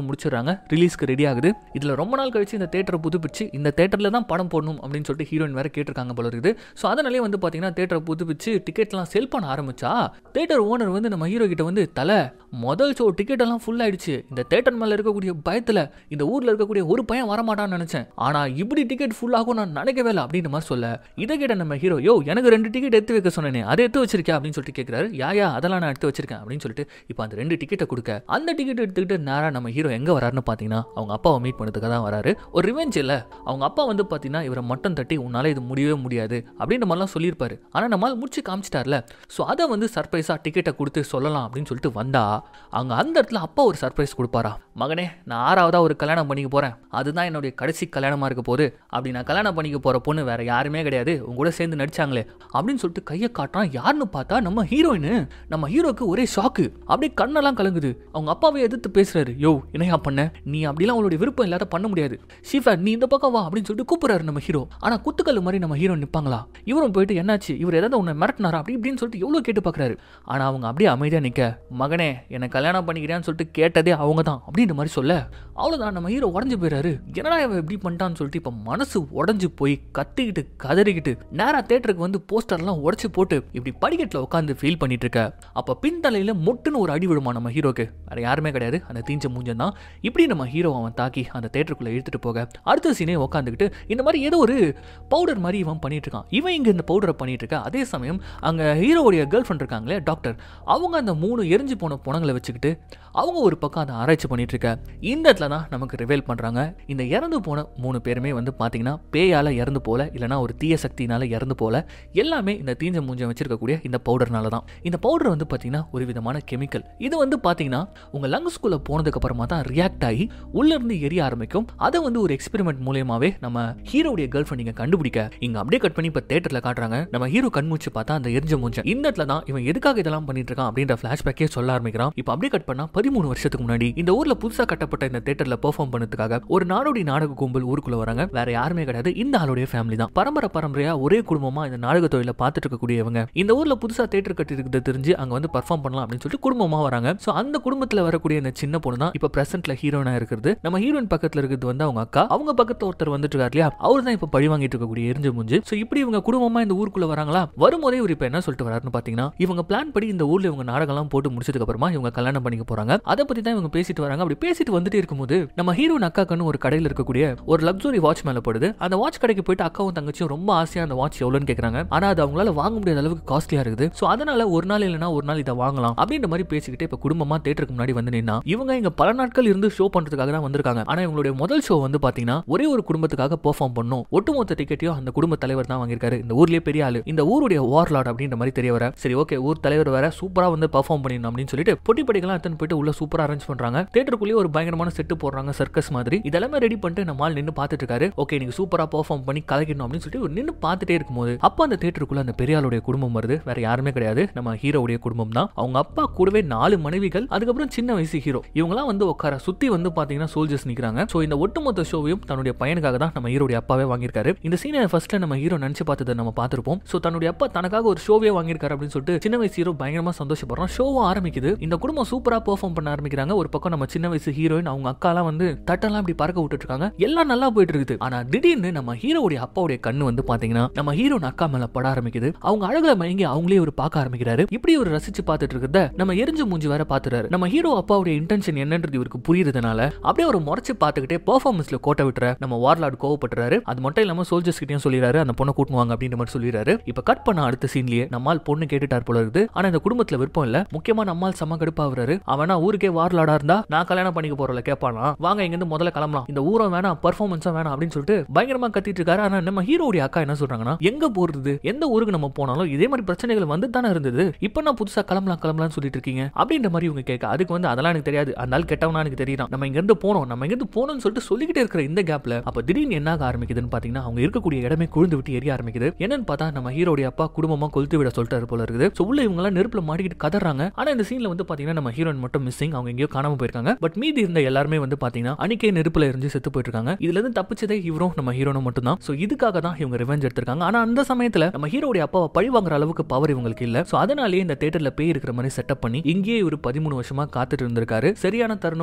பண்ணிட்டாங்க ரிலீஸ்க்கு ரெடி ஆகுது இதுல ரொம்ப நாள் கழிச்சு இந்த தேட்டரை புதுப்பிச்சு இந்த தேட்டர்ல தான் படம் போடணும் அப்படின்னு சொல்லிட்டு ஹீரோயின் வேற கேட்டிருக்காங்க போல இருக்குது ஸோ அதனாலே வந்து பாத்தீங்கன்னா தேட்டரை புதுப்பிச்சு டிக்கெட்லாம் செல் பண்ண ஆரம்பிச்சா தேட்டர் ஓனர் வந்து நம்ம ஹீரோ கிட்ட வந்து தலை முதல் ஷோ டிக்கெட் எல்லாம் ஃபுல் ஆயிடுச்சு இந்த தேட்டர் மேல இருக்கக்கூடிய பயத்துல இந்த ஊர்ல இருக்கக்கூடிய ஒரு பையன் வரமாட்டான்னு நினைச்சேன் ஆனா இப்படி டிக்கெட் ஃபுல் ஆகும் நான் நினைக்கவே இல்லை அப்படின்ற மாதிரி சொல்ல இதை கேட்ட நம்ம ஹீரோ யோ எனக்கு ரெண்டு டிக்கெட் எடுத்து வைக்க சொன்னேனே அதை எடுத்து வச்சிருக்கேன் அப்படின்னு சொல்லிட்டு கேட்கிறாரு யா யா அதெல்லாம் நான் எடுத்து வச்சிருக்கேன் அப்படின்னு சொல்லிட்டு இப்போ அந்த ரெண்டு டிக்கெட்டை கொடுக்க அந்த டிக்கெட் எடுத்துக்கிட்டு நேரா நம்ம ஹீரோ எங்க வராருன்னு பார்த்தீங்கன்னா அவங்க அப்பாவை மீட் பண்ணதுக்காக தான் வராரு ஒரு ரிவெஞ்ச் இல்லை அவங்க அப்பா வந்து பார்த்தீங்கன்னா இவரை மட்டும் தட்டி உன்னால இது முடியவே முடியாது அப்படின்ற மாதிரிலாம் சொல்லியிருப்பாரு ஆனால் நம்மளால் முடிச்சு காமிச்சிட்டார்ல ஸோ அதை வந்து சர்ப்ரைஸாக டிக்கெட்டை கொடுத்து சொல்லலாம் அப்படின்னு சொல்லிட்டு வந்தா அங்கே அந்த இடத்துல அப்பா ஒரு சர்ப்ரைஸ் கொடுப்பாரா மகனே நான் ஆறாவதா ஒரு கல்யாணம் பண்ணிக்க போறேன் அதுதான் என்னுடைய கடைசி கல்யாணமா இருக்க போகுது அப்படி நான் கல்யாணம் பண்ணிக்க போற பொண்ணு வேற யாருமே கிடையாது உங்க கூட சேர்ந்து நடிச்சாங்களே அப்படின்னு சொல்லிட்டு கையை காட்டுறான் யாருன்னு பார்த்தா நம்ம ஹீரோயின் நம்ம ஹீரோக்கு ஒரே ஷாக்கு அப்படியே கண்ணெல்லாம் கலங்குது அவங்க அப்பாவை எதிர்த்து பேசுறாரு யோ என்னையா பண்ண நீ அப்படிலாம் அவளுடைய விருப்பம் இல்லாத பண்ண முடியாது ஷீஃபா நீ இந்த பக்கம் வா அப்படின்னு சொல்லிட்டு கூப்பிடுறாரு நம்ம ஹீரோ ஆனா குத்துக்கல் மாதிரி நம்ம ஹீரோ நிப்பாங்களா இவரும் போயிட்டு என்னாச்சு இவர் ஏதாவது உன்னை மிரட்டினாரா அப்படி இப்படின்னு சொல்லிட்டு எவ்வளவு கேட்டு பார்க்கறாரு ஆனா அவங்க அப்படியே அமைதியா நிக்க மகனே என்னை கல்யாணம் பண்ணிக்கிறேன்னு சொல்லிட்டு கேட்டதே அவங்க தான் அப்படின்ற மாதிரி சொல்ல அவ்வளவுதான் நம்ம ஹீரோ உடஞ்சு போயிறாரு என்னடா இவன் இப்படி பண்ணிட்டான்னு சொல்லிட்டு இப்ப மனசு உடஞ்சு போய் கத்திக்கிட்டு கதறிக்கிட்டு நேரா தேட்டருக்கு வந்து போஸ்டர்லாம் உடைச்சு போட்டு இப்படி படிக்கட்டில் உட்காந்து ஃபீல் பண்ணிட்டு இருக்க அப்ப பின்தலையில மொட்டுன்னு ஒரு அடி விடுமா நம்ம ஹீரோக்கு வேற யாருமே கிடையாது அந்த தீஞ்ச மூஞ்சன் தான் இப்படி நம்ம ஹீரோ அவன் தாக்கி அந்த தேட்டருக்குள்ள இழுத்துட்டு போக அடுத்த சீனே உட்காந்துக்கிட்டு இந்த மாதிரி ஏதோ ஒரு பவுடர் மாதிரி இவன் பண்ணிட்டு இருக்கான் இவன் இங்க இந்த பவுடரை பண்ணிட்டு இருக்க அதே சமயம் அங்க ஹீரோவுடைய கேர்ள் ஃப்ரெண்ட் இருக்காங்களே டாக்டர் அவங்க அந்த மூணு எரிஞ்சு போன புணங்களை வச்சுக்கிட்டு அவங்க ஒரு பக்கம் அதை ஆராய்ச்சி பண்ணிட்டு இருக்க இந்த இடத்துல தான் நமக்கு ரிவேல் பண்றாங்க இந்த இறந்து போன மூணு பேருமே வந்து பாத்தீங்கன்னா பேயால இறந்து போல இல்லைனா ஒரு தீய சக்தினால இறந்து போல எல்லாமே இந்த தீஞ்ச மூஞ்சம் வச்சிருக்கக்கூடிய இந்த பவுடர்னால தான் இந்த பவுடர் வந்து பாத்தீங்கன்னா ஒரு விதமான கெமிக்கல் இது வந்து பாத்தீங்கன்னா உங்க லங்ஸ்குள்ள போனதுக்கு அப்புறமா தான் ரியாக்ட் ஆகி உள்ள இருந்து எரிய ஆரம்பிக்கும் அதை வந்து ஒரு எக்ஸ்பெரிமெண்ட் மூலியமாவே நம்ம ஹீரோடைய கேர்ள் ஃப்ரெண்ட் நீங்க கண்டுபிடிக்க இங்க அப்படியே கட் பண்ணி இப்ப தேட்டர்ல காட்டுறாங்க நம்ம ஹீரோ கண்மூச்சு பார்த்தா அந்த எரிஞ்ச மூஞ்சம் இந்த இடத்துல தான் இவன் எதுக்காக இதெல்லாம் பண்ணிட்டு இருக்கான் அப்படின்ற பிளாஷ்பேக்கே சொல்ல ஆரம்பிக்கிறான் இப்போ அப்படியே கட் பண்ணா பதிமூணு வருஷத்துக்கு முன்னாடி இந்த ஊர்ல புதுசா கட்டப்பட்ட இந்த தேட்டர்ல பெர்ஃபார்ம் பண்ணதுக்காக ஒரு நாடோடி நாடக கும்பல் ஊருக்குள்ள வராங்க வேற யாருமே கிடையாது இந்த ஆளுடைய ஃபேமிலி தான் பரம்பரை பரம்பரையா ஒரே குடும்பமா இந்த நாடக தொழில பார்த்துட்டு இருக்கக்கூடியவங்க இந்த ஊர்ல புதுசா தேட்டர் கட்டி இருக்கிறது தெரிஞ்சு அங்க வந்து பர்ஃபார்ம் பண்ணலாம் அப்படின்னு சொல்லிட்டு குடும்பமா வராங்க சோ அந்த குடும்பத்துல வரக்கூடிய இந்த சின்ன பொண்ணு தான் இப்ப பிரசன்ட்ல ஹீரோயினா இருக்கிறது நம்ம ஹீரோயின் பக்கத்துல இருக்கிறது வந்து அவங்க அக்கா அவங்க பக்கத்துல ஒருத்தர் வந்துட்டு இருக்காரு இல்லையா அவர் தான் இப்ப பழி வாங்கிட்டு இருக்கக்கூடிய எரிஞ்ச மூஞ்சு சோ இப்படி இவங்க குடும்பமா இந்த ஊருக்குள்ள வராங்களா வரும்போதே இவர் இப்ப என்ன சொல்லிட்டு வராருன்னு பாத்தீங்கன்னா இவங்க பிளான் படி இந்த ஊர்ல இவங்க நாடகம்லாம் போட்டு முடிச்சதுக்கு அப்புறமா இவங்க கல்யாணம் பண்ணிக்க போறாங்க அதை பத்தி தான் இவங்க பேசிட்டு வராங்க அப்படி பேசிட்டு வந்துட்டே இருக்கும்போது நம்ம ஹீரோயின் அக்காக்குன்னு ஒரு கடையில் இருக்கக்கூடிய ஒரு லக்ஸுரி வாட்ச் மேல போடுது அந்த வாட்ச் கடைக்கு போயிட்டு அக்காவும் தங்கச்சியும் ரொம்ப ஆசையா அந்த வாட்ச் எவ்வளோன்னு கேக்குறாங்க ஆனா அது அவங்களால வாங்க முடியாத அளவுக்கு காஸ்ட்லியா இருக்குது சோ அதனால ஒரு நாள் இல்லைன்னா ஒரு நாள் இதை வாங்கலாம் அப்படின்ற மாதிரி பேசிக்கிட்டு இப்ப குடும்பமா தேட்டருக்கு முன்னாடி வந்து நின்னா இவங்க இங்க பல நாட்கள் இருந்து ஷோ பண்றதுக்காக தான் வந்திருக்காங்க ஆனா இவங்களுடைய முதல் ஷோ வந்து பாத்தீங்கன்னா ஒரே ஒரு குடும்பத்துக்காக பெர்ஃபார்ம் பண்ணும் ஒட்டுமொத்த டிக்கெட்டையும் அந்த குடும்ப தலைவர் தான் வாங்கியிருக்காரு இந்த ஊர்லயே பெரிய ஆளு இந்த ஊருடைய வார்லாட் அப்படின்ற மாதிரி தெரிய வர சரி ஓகே ஊர் தலைவர் வேற சூப்பரா வந்து பெர்ஃபார்ம் பண்ணிடணும் அப்படின்னு சொல்லிட்டு பொட்டி படிக்கலாம் எடுத்துன்னு போயிட்டு உள்ள சூப்பரா அரேஞ்ச் பண்றாங்க தேட்டருக்குள்ளேயே ஒரு பயங்கரமான செட்டு போடுறாங்க சர்க்கஸ் மாதிரி இதெல்லாமே ரெடி பண்ணிட்டு நம்ம ஆள் நின்று பார்த்துட்டு இருக்காரு ஓகே நீங்க சூப்பரா பெர்ஃபார்ம் பண்ணி கலக்கிடணும் அப்படின்னு சொல்லிட்டு நின்று பார்த்துட்டே இருக்கும்போது அப்போ அந்த தேட்டருக்குள்ள அந்த பெரியாளுடைய குடும்பம் வருது வேற யாருமே கிடையாது நம்ம ஹீரோவுடைய குடும்பம் தான் அவங்க அப்பா கூடவே நாலு மனைவிகள் அதுக்கப்புறம் சின்ன வயசு ஹீரோ இவங்கலாம் வந்து உட்கார சுத்தி வந்து பாத்தீங்கன்னா சோல்ஜர்ஸ் நிக்கிறாங்க சோ இந்த ஒட்டுமொத்த ஷோவையும் தன்னுடைய பையனுக்காக தான் நம்ம ஹீரோடைய அப்பாவே வாங்கியிருக்காரு இந்த சீனை ஃபர்ஸ்ட்ல நம்ம ஹீரோ நினைச்சு பார்த்ததை நம்ம பார்த்திருப்போம் சோ தன்னுடைய அப்பா தனக்காக ஒரு ஷோவே வாங்கியிருக்காரு அப்படின்னு சொல்லிட்டு சின்ன வயசு ஹீரோ பயங்கரமா சந்தோஷப்படுறோம் ஷோவும் ஆரம்பிக்குது இந்த குடும்பம் சூப்பரா பெர்ஃபார்ம் பண்ண ஆரம்பிக்கிறாங்க ஒரு பக்கம் நம்ம சின்ன வயசு ஹீரோயின் அவங்க அக்காலாம் வந்து தட்டெல்லாம் இப்படி பறக்க விட்டுட்டு இருக்காங்க எல்லாம் நல்லா போயிட்டு இருக்குது ஆனா திடீர்னு நம்ம ஹீரோவுடைய அப்பாவுடைய கண்ணு வந்து பாத்தீங்கன்னா நம்ம ஹீரோன் அக்கா மேல பட ஆரம்பிக்குது அவங்க அழகுல மயங்கி அவங்களே ஒரு பார்க்க ஆரம்பிக்கிறாரு இப்படி ஒரு ரசிச்சு பார்த்துட்டு இருக்கிறத நம்ம எரிஞ்ச மூஞ்சி வேற பாத்துறாரு நம்ம ஹீரோ அப்பாவுடைய இன்டென்ஷன் என்னன்றது இவருக்கு புரியுறதுனால அப்படியே ஒரு முறைச்சு பார்த்துக்கிட்டே பெர்ஃபார்மன்ஸ்ல கோட்டை விட்டுற நம்ம வார்லாட் கோவப்பட்டுறாரு அது மட்டும் இல்லாம சோல்ஜர்ஸ் கிட்டயும் சொல்லிடுறாரு அந்த பொண்ணை கூட்டுவாங்க அப்படின்ற மாதிரி சொல்லிடுறாரு இப்ப கட் பண்ண அடுத்த சீன்லயே நம்மால் பொண்ணு கேட்டுட்டார் போல இருக்குது ஆனா இந்த குடும்பத்துல விருப்பம் இல்ல முக்கியமா நம்மால் செம்ம கடுப்பாகிறாரு அவனா ஊருக்கே வார்லாடா இருந்தா நான் கல்யாணம் பண்ணிக்க போறல கேட்பானா வாங்க இங்க இருந்து முதல்ல கிளம்பலாம் இந்த ஊரம் வேணாம் பர்ஃபார்மன்ஸும் வேணாம் அப்படின்னு சொல்லிட்டு பயங்கரமா கத்திட்டு இருக்காரு ஆனா நம்ம ஹீரோடைய அக்கா என்ன சொல்றாங்கன்னா எங்க போறது எந்த ஊருக்கு நம்ம போனாலும் இதே மாதிரி பிரச்சனைகள் வந்து தானே இருந்தது இப்போ நான் புதுசா கிளம்பலாம் கிளம்பலாம்னு சொல்லிட்டு இருக்கீங்க அப்படின்ற மாதிரி இவங்க கேட்க அதுக்கு வந்து அதெல்லாம் எனக்கு தெரியாது அந்த ஆள் கெட்டவனா எனக்கு தெரியும் நம்ம இங்க இருந்து போனோம் நம்ம இங்க இருந்து போனோம்னு சொல்லிட்டு சொல்லிக்கிட்டே இருக்கிற இந்த கேப்ல அப்ப திடீர்னு என்ன ஆக ஆரம்பிக்குதுன்னு பாத்தீங்கன்னா அவங்க இருக்கக்கூடிய இடமே குழுந்து விட்டு எரிய ஆரம்பிக்குது என்னன்னு பார்த்தா நம்ம ஹீரோடைய அப்பா குடும்பமா கொளுத்து விட சொல்லிட்டாரு போல இருக்குது சோ உள்ள இவங்க எல்லாம் நெருப்புல மாட்டிக்கிட்டு கதறாங்க ஆனா இந்த சீன்ல வந்து பாத்தீங்கன்னா நம்ம ஹீரோயின் மட்டும் மிஸ்ஸிங் அவங்க எங்கேயோ காணாம போயிருக்காங்க பட் மீதி இருந்த எல்லாருமே வந்து பாத்தீங்கன்னா அன்னைக்கே நெருப்புல இருந்து செத்து போயிட்டு இருக்காங்க இதுல இருந்து தப்பிச்சதே இவரும் நம்ம ஹீரோனும் மட்டும் தான் சோ இதுக்காக தான் இவங்க ரிவெஞ்ச் எடுத்திருக்காங்க ஆனா அந்த சமயத்துல நம்ம ஹீரோடைய அப்பாவை பழி வாங்குற அளவுக்கு பவர் இவங்களுக்கு இல்ல சோ அதனாலேயே இந்த தேட்டர்ல பேய் இருக்கிற மாதிரி செட்டப் பண்ணி இங்கேயே ஒரு பதிமூணு வருஷமா காத்துட்டு இருந்திருக்காரு சரியான தருணம் வரும்னு சொல்லிட்டு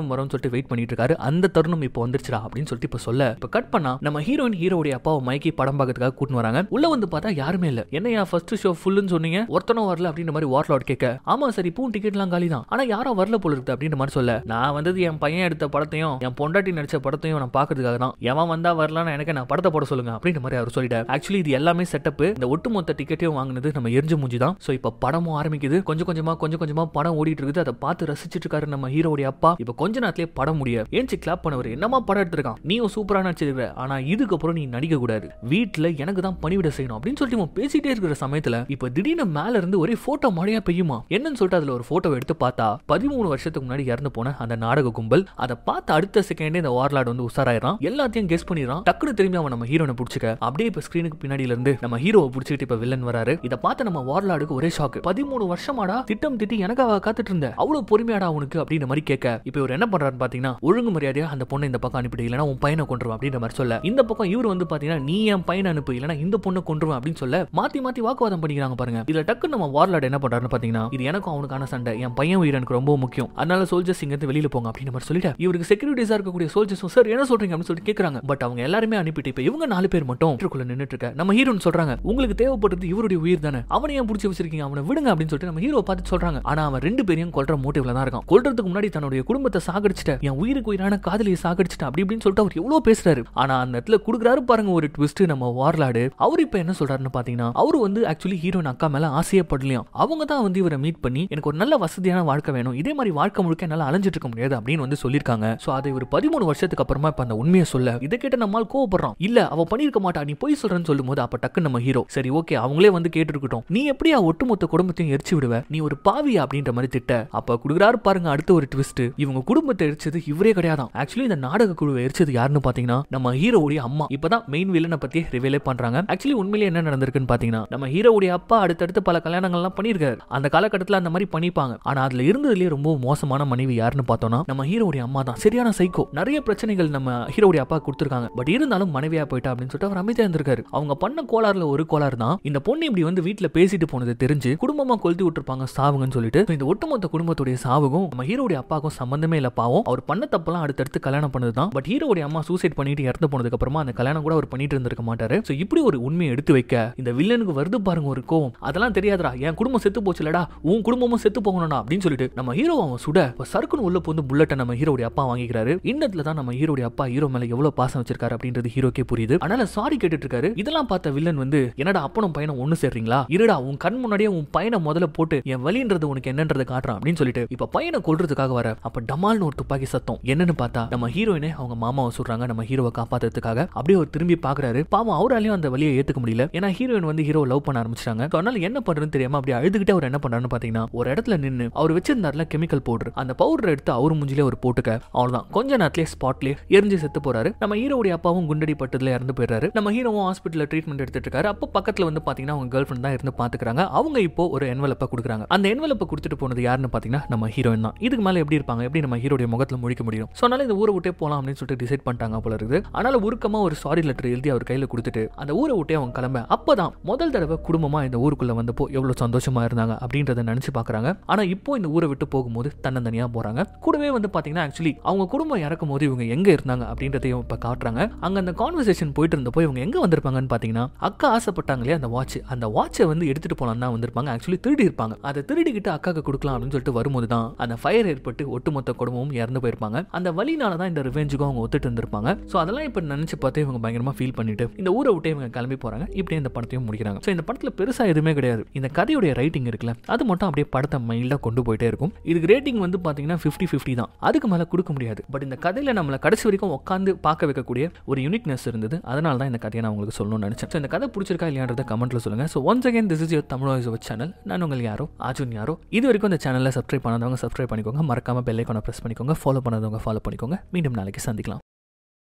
சொல்லிட்டு வெயிட் பண்ணிட்டு இருக்காரு அந்த தருணம் இப்போ வந்துருச்சுடா அப்படின்னு சொல்லிட்டு இப்போ சொல்ல இப்போ கட் பண்ணா நம்ம ஹீரோயின் ஹீரோடைய அப்பாவை மைக்கி படம் பார்க்கறதுக்காக கூட்டின்னு வராங்க உள்ள வந்து பார்த்தா யாருமே இல்ல என்னையா ஃபர்ஸ்ட் ஷோ ஃபுல்லுன்னு சொன்னீங்க ஒருத்தனும் வரல அப்படின்ற மாதிரி வார்லாட் கேட்க ஆமா சார் இப்பவும் டிக்கெட்லாம் காலி தான் ஆனா யாரும் வரல போல இருக்கு அப்படின்ற மாதிரி சொல்ல நான் வந்தது என் பையன் எடுத்த படத்தையும் என் பொண்டாட்டி நடிச்ச படத்தையும் நான் பார்க்கறதுக்காக தான் எவன் வந்தா வரலாம்னு எனக்கு நான் படத்தை போட சொல்லுங்க அப்படின்ற மாதிரி அவர் சொல்லிட்டார் ஆக்சுவலி இது எல்லாமே செட்டப் இந்த ஒட்டுமொத்த டிக்கெட்டையும் வாங்கினது நம்ம எரிஞ்சு மூஞ்சி தான் ஸோ இப்போ படமும் ஆரம்பிக்குது கொஞ்சம் கொஞ்சமா கொஞ்சம் கொஞ்சமா படம் ஓடிட்டு இருக்குது அதை பார்த்து ரசிச்சிட்டு இருக்காரு நம்ம ஹீரோடைய அப்பா இப்போ கொஞ்ச நேரத்திலே படம் முடிய ஏன்ச்சு கிளாப் பண்ணவர் என்னமா படம் எடுத்திருக்கான் நீயும் சூப்பரா நடிச்சிருக்க ஆனா இதுக்கப்புறம் நீ நடிக்க கூடாது வீட்டுல எனக்கு தான் பணிவிட செய்யணும் அப்படின்னு சொல்லிட்டு இவன் பேசிட்டே இருக்கிற சமயத்துல இப்போ திடீர்னு மேல இருந்து ஒரே போட்டோ மழையா பெய்யுமா என்னன்னு சொல்லிட்டு அதுல ஒரு போட்டோ எடுத்து பார்த்தா பதிமூணு வருஷத்துக்கு முன்னாடி இறந்து போன அந்த நாடக கும்பல் அதை பார்த்து அடுத்த செகண்டே இந்த வார்லாட் வந்து உசாராயிரான் எல்லாத்தையும் கெஸ் பண்ணிடுறான் டக்குனு திரும்பி அவன் நம்ம ஹீரோனை பிடிச்சிக்க அப்படியே இப்ப ஸ்கிரீனுக்கு பின்னாடியில இருந்து நம்ம ஹீரோவை பிடிச்சிக்கிட்டு இப்ப வில்லன் வராரு இதை பார்த்து நம்ம வார்லாடுக்கு ஒரே ஷாக் பதிமூணு வருஷமாடா திட்டம் திட்டி எனக்காக காத்துட்டு இருந்த அவ்வளவு பொறுமையாடா அவனுக்கு அப்படின்ற மாதிரி கேட்க இப்போ இவர் என்ன பண்றாருன்னு பாத்தீங்கன்னா ஒழுங்கு மரியாதையா அந்த பொண்ணை இந்த பக்கம் அனுப்பிடு இல்லைன்னா உன் பையனை கொண்டுருவான் அப்படின்ற மாதிரி சொல்ல இந்த பக்கம் இவர் வந்து பாத்தீங்கன்னா நீ என் பையனை அனுப்பு இல்லைன்னா இந்த பொண்ணை கொண்டுருவான் அப்படின்னு சொல்ல மாத்தி மாத்தி வாக்குவாதம் பண்ணிக்கிறாங்க பாருங்க இதுல டக்கு நம்ம வார்லாட் என்ன பண்றாருன்னு பாத்தீங்கன்னா இது எனக்கும் அவனுக்கான சண்டை என் பையன் உயிர் எனக்கு ரொம்ப முக்கியம் அதனால சோல்ஜர்ஸ் இங்க இருந்து வெளியில போங்க அப்படின்ற மாதிரி சொல்லிட்டு இவருக்கு செக்யூரிட்டிஸா இருக்கக்கூடிய சோல்ஜர்ஸும் சார் என்ன சொல்றீங்க அப்படின்னு சொல்லிட்டு கேக்குறாங்க பட் அவங்க எல்லாருமே அனுப்பிட்டு இப்ப இவங்க நாலு பேர் மட்டும் வீட்டுக்குள்ள நின்னுட்டு இருக்க நம்ம ஹீரோன்னு சொல்றாங்க உங்களுக்கு தேவைப்படுறது இவருடைய உயிர் தானே அவனை ஏன் பிடிச்சி வச்சிருக்கீங்க அவனை விடுங்க அப்படின்னு சொல்லிட்டு நம்ம ஹீரோ பார்த்து சொல்றாங்க ஆனா அவன் ரெண்டு பேரையும் கொல்ற மோட்டிவ்ல தான் இருக்கான் கொல்றதுக்கு முன்னாடி தன்னுடைய குடும்பத்தை சாகடிச்சிட்ட என் உயிருக்கு உயிரான காதலியை சாகடிச்சிட்ட அப்படி இப்படின்னு சொல்லிட்டு அவர் எவ்வளவு பேசுறாரு ஆனா அந்த இடத்துல குடுக்குறாரு பாருங்க ஒரு ட்விஸ்ட் நம்ம வார்லாடு அவர் இப்ப என்ன சொல்றாருன்னு பாத்தீங்கன்னா அவரு வந்து ஆக்சுவலி ஹீரோயின் அக்கா மேல ஆசையே படலையாம் அவங்க தான் வந்து இவரை மீட் பண்ணி எனக்கு ஒரு நல்ல வசதியான வாழ்க்கை வேணும் இதே மாதிரி வாழ்க்கை முழுக்க என்னால அலைஞ்சிட்டு இருக்க முடியாது அப்படின்னு வந்து சொல்லியிருக்காங்க சோ அதை ஒரு பதிமூணு வருஷத்துக்கு அப்புறமா இப்ப அந்த உண்மையை சொல்ல இதை கேட்ட நம்மால் கோவப்படுறோம் இல்ல அவ பண்ணிருக்க மாட்டா நீ போய் சொல்றேன்னு சொல்லும் போது அப்ப டக்கு நம்ம ஹீரோ சரி ஓகே அவங்களே வந்து கேட்டுருக்கட்டும் நீ எப்படியா ஒட்டுமொத்த குடும்பத்தையும் எரிச்சு விடுவ நீ ஒரு பாவியா அப்படின்ற மாதிரி திட்ட அப்ப குடுக்குறாரு பாருங்க அடுத்த ஒரு ட்விஸ்ட் இவங்க குடும்பத்தை எரிச்சது இவரே கிடையாதான் ஆக்சுவலி இந்த நாடக குழுவை எரிச்சது யாருன்னு பாத்தீங்கன்னா நம்ம ஹீரோவுடைய அம்மா இப்பதான் மெயின் வில்லனை பத்தி ரிவேலே பண்றாங்க ஆக்சுவலி உண்மையிலேயே என்ன நடந்திருக்குன்னு பாத்தீங்கன்னா நம்ம ஹீரோவுடைய அப்பா அடுத்தடுத்து பல கல்யாணங்கள்லாம் பண்ணியிருக்காரு அந்த காலகட்டத்தில் அந்த மாதிரி பண்ணிப்பாங்க ஆனா அதுல இருந்ததுலயே ரொம்ப மோசமான மனைவி யாருன்னு பார்த்தோம்னா நம்ம ஹீரோவுடைய அம்மா தான் சரியான சைக்கோ நிறைய பிரச்சனைகள் நம்ம ஹீரோவுடைய அப்பா கொடுத்துருக்காங்க பட் இருந்தாலும் மனைவியா போயிட்டா அப்படின்னு சொல்லிட்டு அவர் அமைதியா இருந்திருக்காரு அவங்க பண்ண கோளாறுல ஒரு கோளாறு தான் இந்த பொண்ணு இப்படி வந்து வீட்டுல பேசிட்டு போனது தெரிஞ்சு குடும்பமா கொளுத்தி விட்டுருப்பாங்க சாவுங்கன்னு சொல்லிட்டு இந்த ஒட்டுமொத்த குடும்பத்துடைய சாவுக்கும் நம்ம ஹீரோடைய அப்பாவுக்கும் சம்பந்தமே இல்ல பாவம் அவர் பண்ண தப்பெல்லாம் அடுத்தடுத்து கல்யாணம் பண்ணது தான் பட் ஹீரோடைய அம்மா சூசைட் பண்ணிட்டு இறந்து போனதுக்கு அப்புறமா அந்த கல்யாணம் கூட அவர் பண்ணிட்டு இருந்திருக்க மாட்டாரு சோ இப்படி ஒரு உண்மையை எடுத்து வைக்க இந்த வில்லனுக்கு வருது பாருங்க ஒரு கோவம் அதெல்லாம் தெரியாதுடா என் குடும்பம் செத்து போச்சுலடா உன் குடும்பமும் செத்து போகணும்டா அப்படின்னு சொல்லிட்டு நம்ம ஹீரோ அவன் சுட இப்ப சறுக்குன்னு உள்ள போந்து புல்லட்டை நம்ம ஹீரோடைய அப்பா வாங்கிக்கிறாரு இன்னத்துல தான் நம்ம ஹீரோடைய அப்பா ஹீரோ மேல எவ்வளவு பாசம் வச்சிருக்காரு அப்படின்றது ஹீரோக்கே புரியுது அதனால சாரி கேட்டுட்டு இருக்காரு இதெல்லாம் பார்த்த வில்லன் வந்து என்னடா அப்பனும் பையனும் ஒண்ணு சேர்றீங்களா இருடா உன் கண் முன்னாடியே உன் பையனை முதல்ல போட்டு என் வலின்றது உனக்கு என்னன்றதை காட்டுறான் அப்படின்னு சொல்லிட்டு இப்ப பையனை கொல்றதுக்காக வர அப்ப டமால்னு ஒரு துப்பாக்கி சத்தம் என்னன்னு பார்த்தா நம்ம ஹீரோயினே அவங்க மாமாவை சொல்றாங்க நம்ம ஹீரோவை காப்பாத்துறதுக்காக அப்படியே அவர் திரும்பி பாக்குறாரு பாவம் அவராலையும் அந்த வழியை ஏத்துக்க முடியல ஏன்னா ஹீரோயின் வந்து ஹீரோ லவ் பண்ண ஆரம்பிச்சிட்டாங்க So, அதனால என்ன பண்றதுன்னு தெரியாம அப்படியே அழுதுகிட்டே அவர் என்ன பண்றாருன்னு பாத்தீங்கன்னா ஒரு இடத்துல நின்னு அவர் வச்சிருந்தாருல கெமிக்கல் பவுடர் அந்த பவுடர் எடுத்து அவர் மூஞ்சிலே ஒரு போட்டுக்க அவ்வளவுதான் கொஞ்ச நேரத்திலே ஸ்பாட்லயே எரிஞ்சு செத்து போறாரு நம்ம ஹீரோவுடைய அப்பாவும் குண்டடி பட்டதுல இறந்து போயிடுறாரு நம்ம ஹீரோவும் ஹாஸ்பிட்டல்ல ட்ரீட்மெண்ட் எடுத்துட்டு இருக்காரு அப்போ பக்கத்துல வந்து பாத்தீங்கன்னா அவங்க கேர்ள் ஃபிரெண்ட் தான் இருந்து பாத்துக்கிறாங்க அவங்க இப்போ ஒரு என்வலப்பை கொடுக்குறாங்க அந்த என்வலப்பை கொடுத்துட்டு போனது யாருன்னு பாத்தீங்கன்னா நம்ம ஹீரோயின் தான் இதுக்கு மேல எப்படி இருப்பாங்க எப்படி நம்ம ஹீரோடைய முகத்துல முழிக்க முடியும் சோ அதனால இந்த ஊரை விட்டே போலாம் அப்படின்னு சொல்லிட்டு டிசைட் பண்ணிட்டாங்க போல இருக்குது அதனால உருக்கமா ஒரு சாரி லெட்டர் எழுதி அவர் கையில கொடுத்துட்டு அந்த ஊரை விட்டே அவங்க கிளம்ப அப்பதான் முதல் தடவை குடும்பமா இந்த ஊருக்குள்ள வந்தப்போ எவ்வளவு சந்தோஷமா இருந்தாங்க அப்படின்றத நினைச்சு பாக்குறாங்க ஆனா இப்போ இந்த ஊரை விட்டு போகும்போது தன்னந்தனியா போறாங்க கூடவே வந்து பாத்தீங்கன்னா ஆக்சுவலி அவங்க குடும்பம் இறக்கும் போது இவங்க எங்க இருந்தாங்க அப்படின்றதையும் இப்ப காட்டுறாங்க அங்க அந்த கான்வர்சேஷன் போயிட்டு இருந்தப்போ இவங்க எங்க வந்திருப்பாங்கன்னு பாத்தீங்கன்னா அக்கா ஆசைப்பட்டாங்க இல்லையா அந்த வாட்ச் அந்த வாட்சை வந்து எடுத்துட்டு போலாம் தான் வந்திருப்பாங்க ஆக்சுவலி திருடி இருப்பாங்க அதை திருடிக்கிட்டு அக்காக்கு கொடுக்கலாம் அப்படின்னு சொல்லிட்டு வரும்போது தான் அந்த ஃபயர் ஏற்பட்டு ஒட்டுமொத்த குடும்பமும் இறந்து போயிருப்பாங்க அந்த வழினால தான் இந்த ரிவெஞ்சுக்கும் அவங்க ஒத்துட்டு இருந்திருப்பாங்க ஸோ அதெல்லாம் இப்போ நினைச்சு பார்த்து இவங்க பயங்கரமா ஃபீல் பண்ணிட்டு இந்த ஊரை விட்டு இவங்க கிளம்பி போறாங்க இப்படியே இந்த படத்தையும் முடிக்கிறாங்க ஸோ இந்த படத்துல பெருசா எதுவுமே கிடையாது இந்த கதையுடைய ரைட்டிங் இருக்குல்ல அது மட்டும் அப்படியே படத்தை மைல்டா கொண்டு போயிட்டே இருக்கும் இதுக்கு ரேட்டிங் வந்து பாத்தீங்கன்னா ஃபிஃப்டி ஃபிஃப்டி தான் அதுக்கு மேல கொடுக்க முடியாது பட் இந்த கதையில நம்மளை கடைசி வரைக்கும் உட்காந்து பார்க்க வைக்கக்கூடிய ஒரு யூனிக்னஸ் இருந்தது அதனால தான் இந்த கதையை நான் உங்களுக்கு சொல்லணும்னு நினைச்சேன் ஸோ இந்த கதை பிடிச்சிருக்கா இல்லையான்றத கமெண்ட்ல சொல்லுங்க so once again this is your Tamil voice channel நான் உங்கள் யாரோ அர்ஜுன் யாரோ இது வரைக்கும் இந்த சேனலில் சப்ஸ்கிரைப் பண்ணாதவங்க சப்ஸ்கிரைப் பண்ணிக்கோங்க மறக்காம பெல் ஐக்கானை ப்ரெஸ் பண்ணிக்கோங்க ஃபாலோ பண்ணாதவங்க ஃபாலோ பண்ணிக்கோங்க மீண்டும் நாளைக்கு சந்திக்கலாம்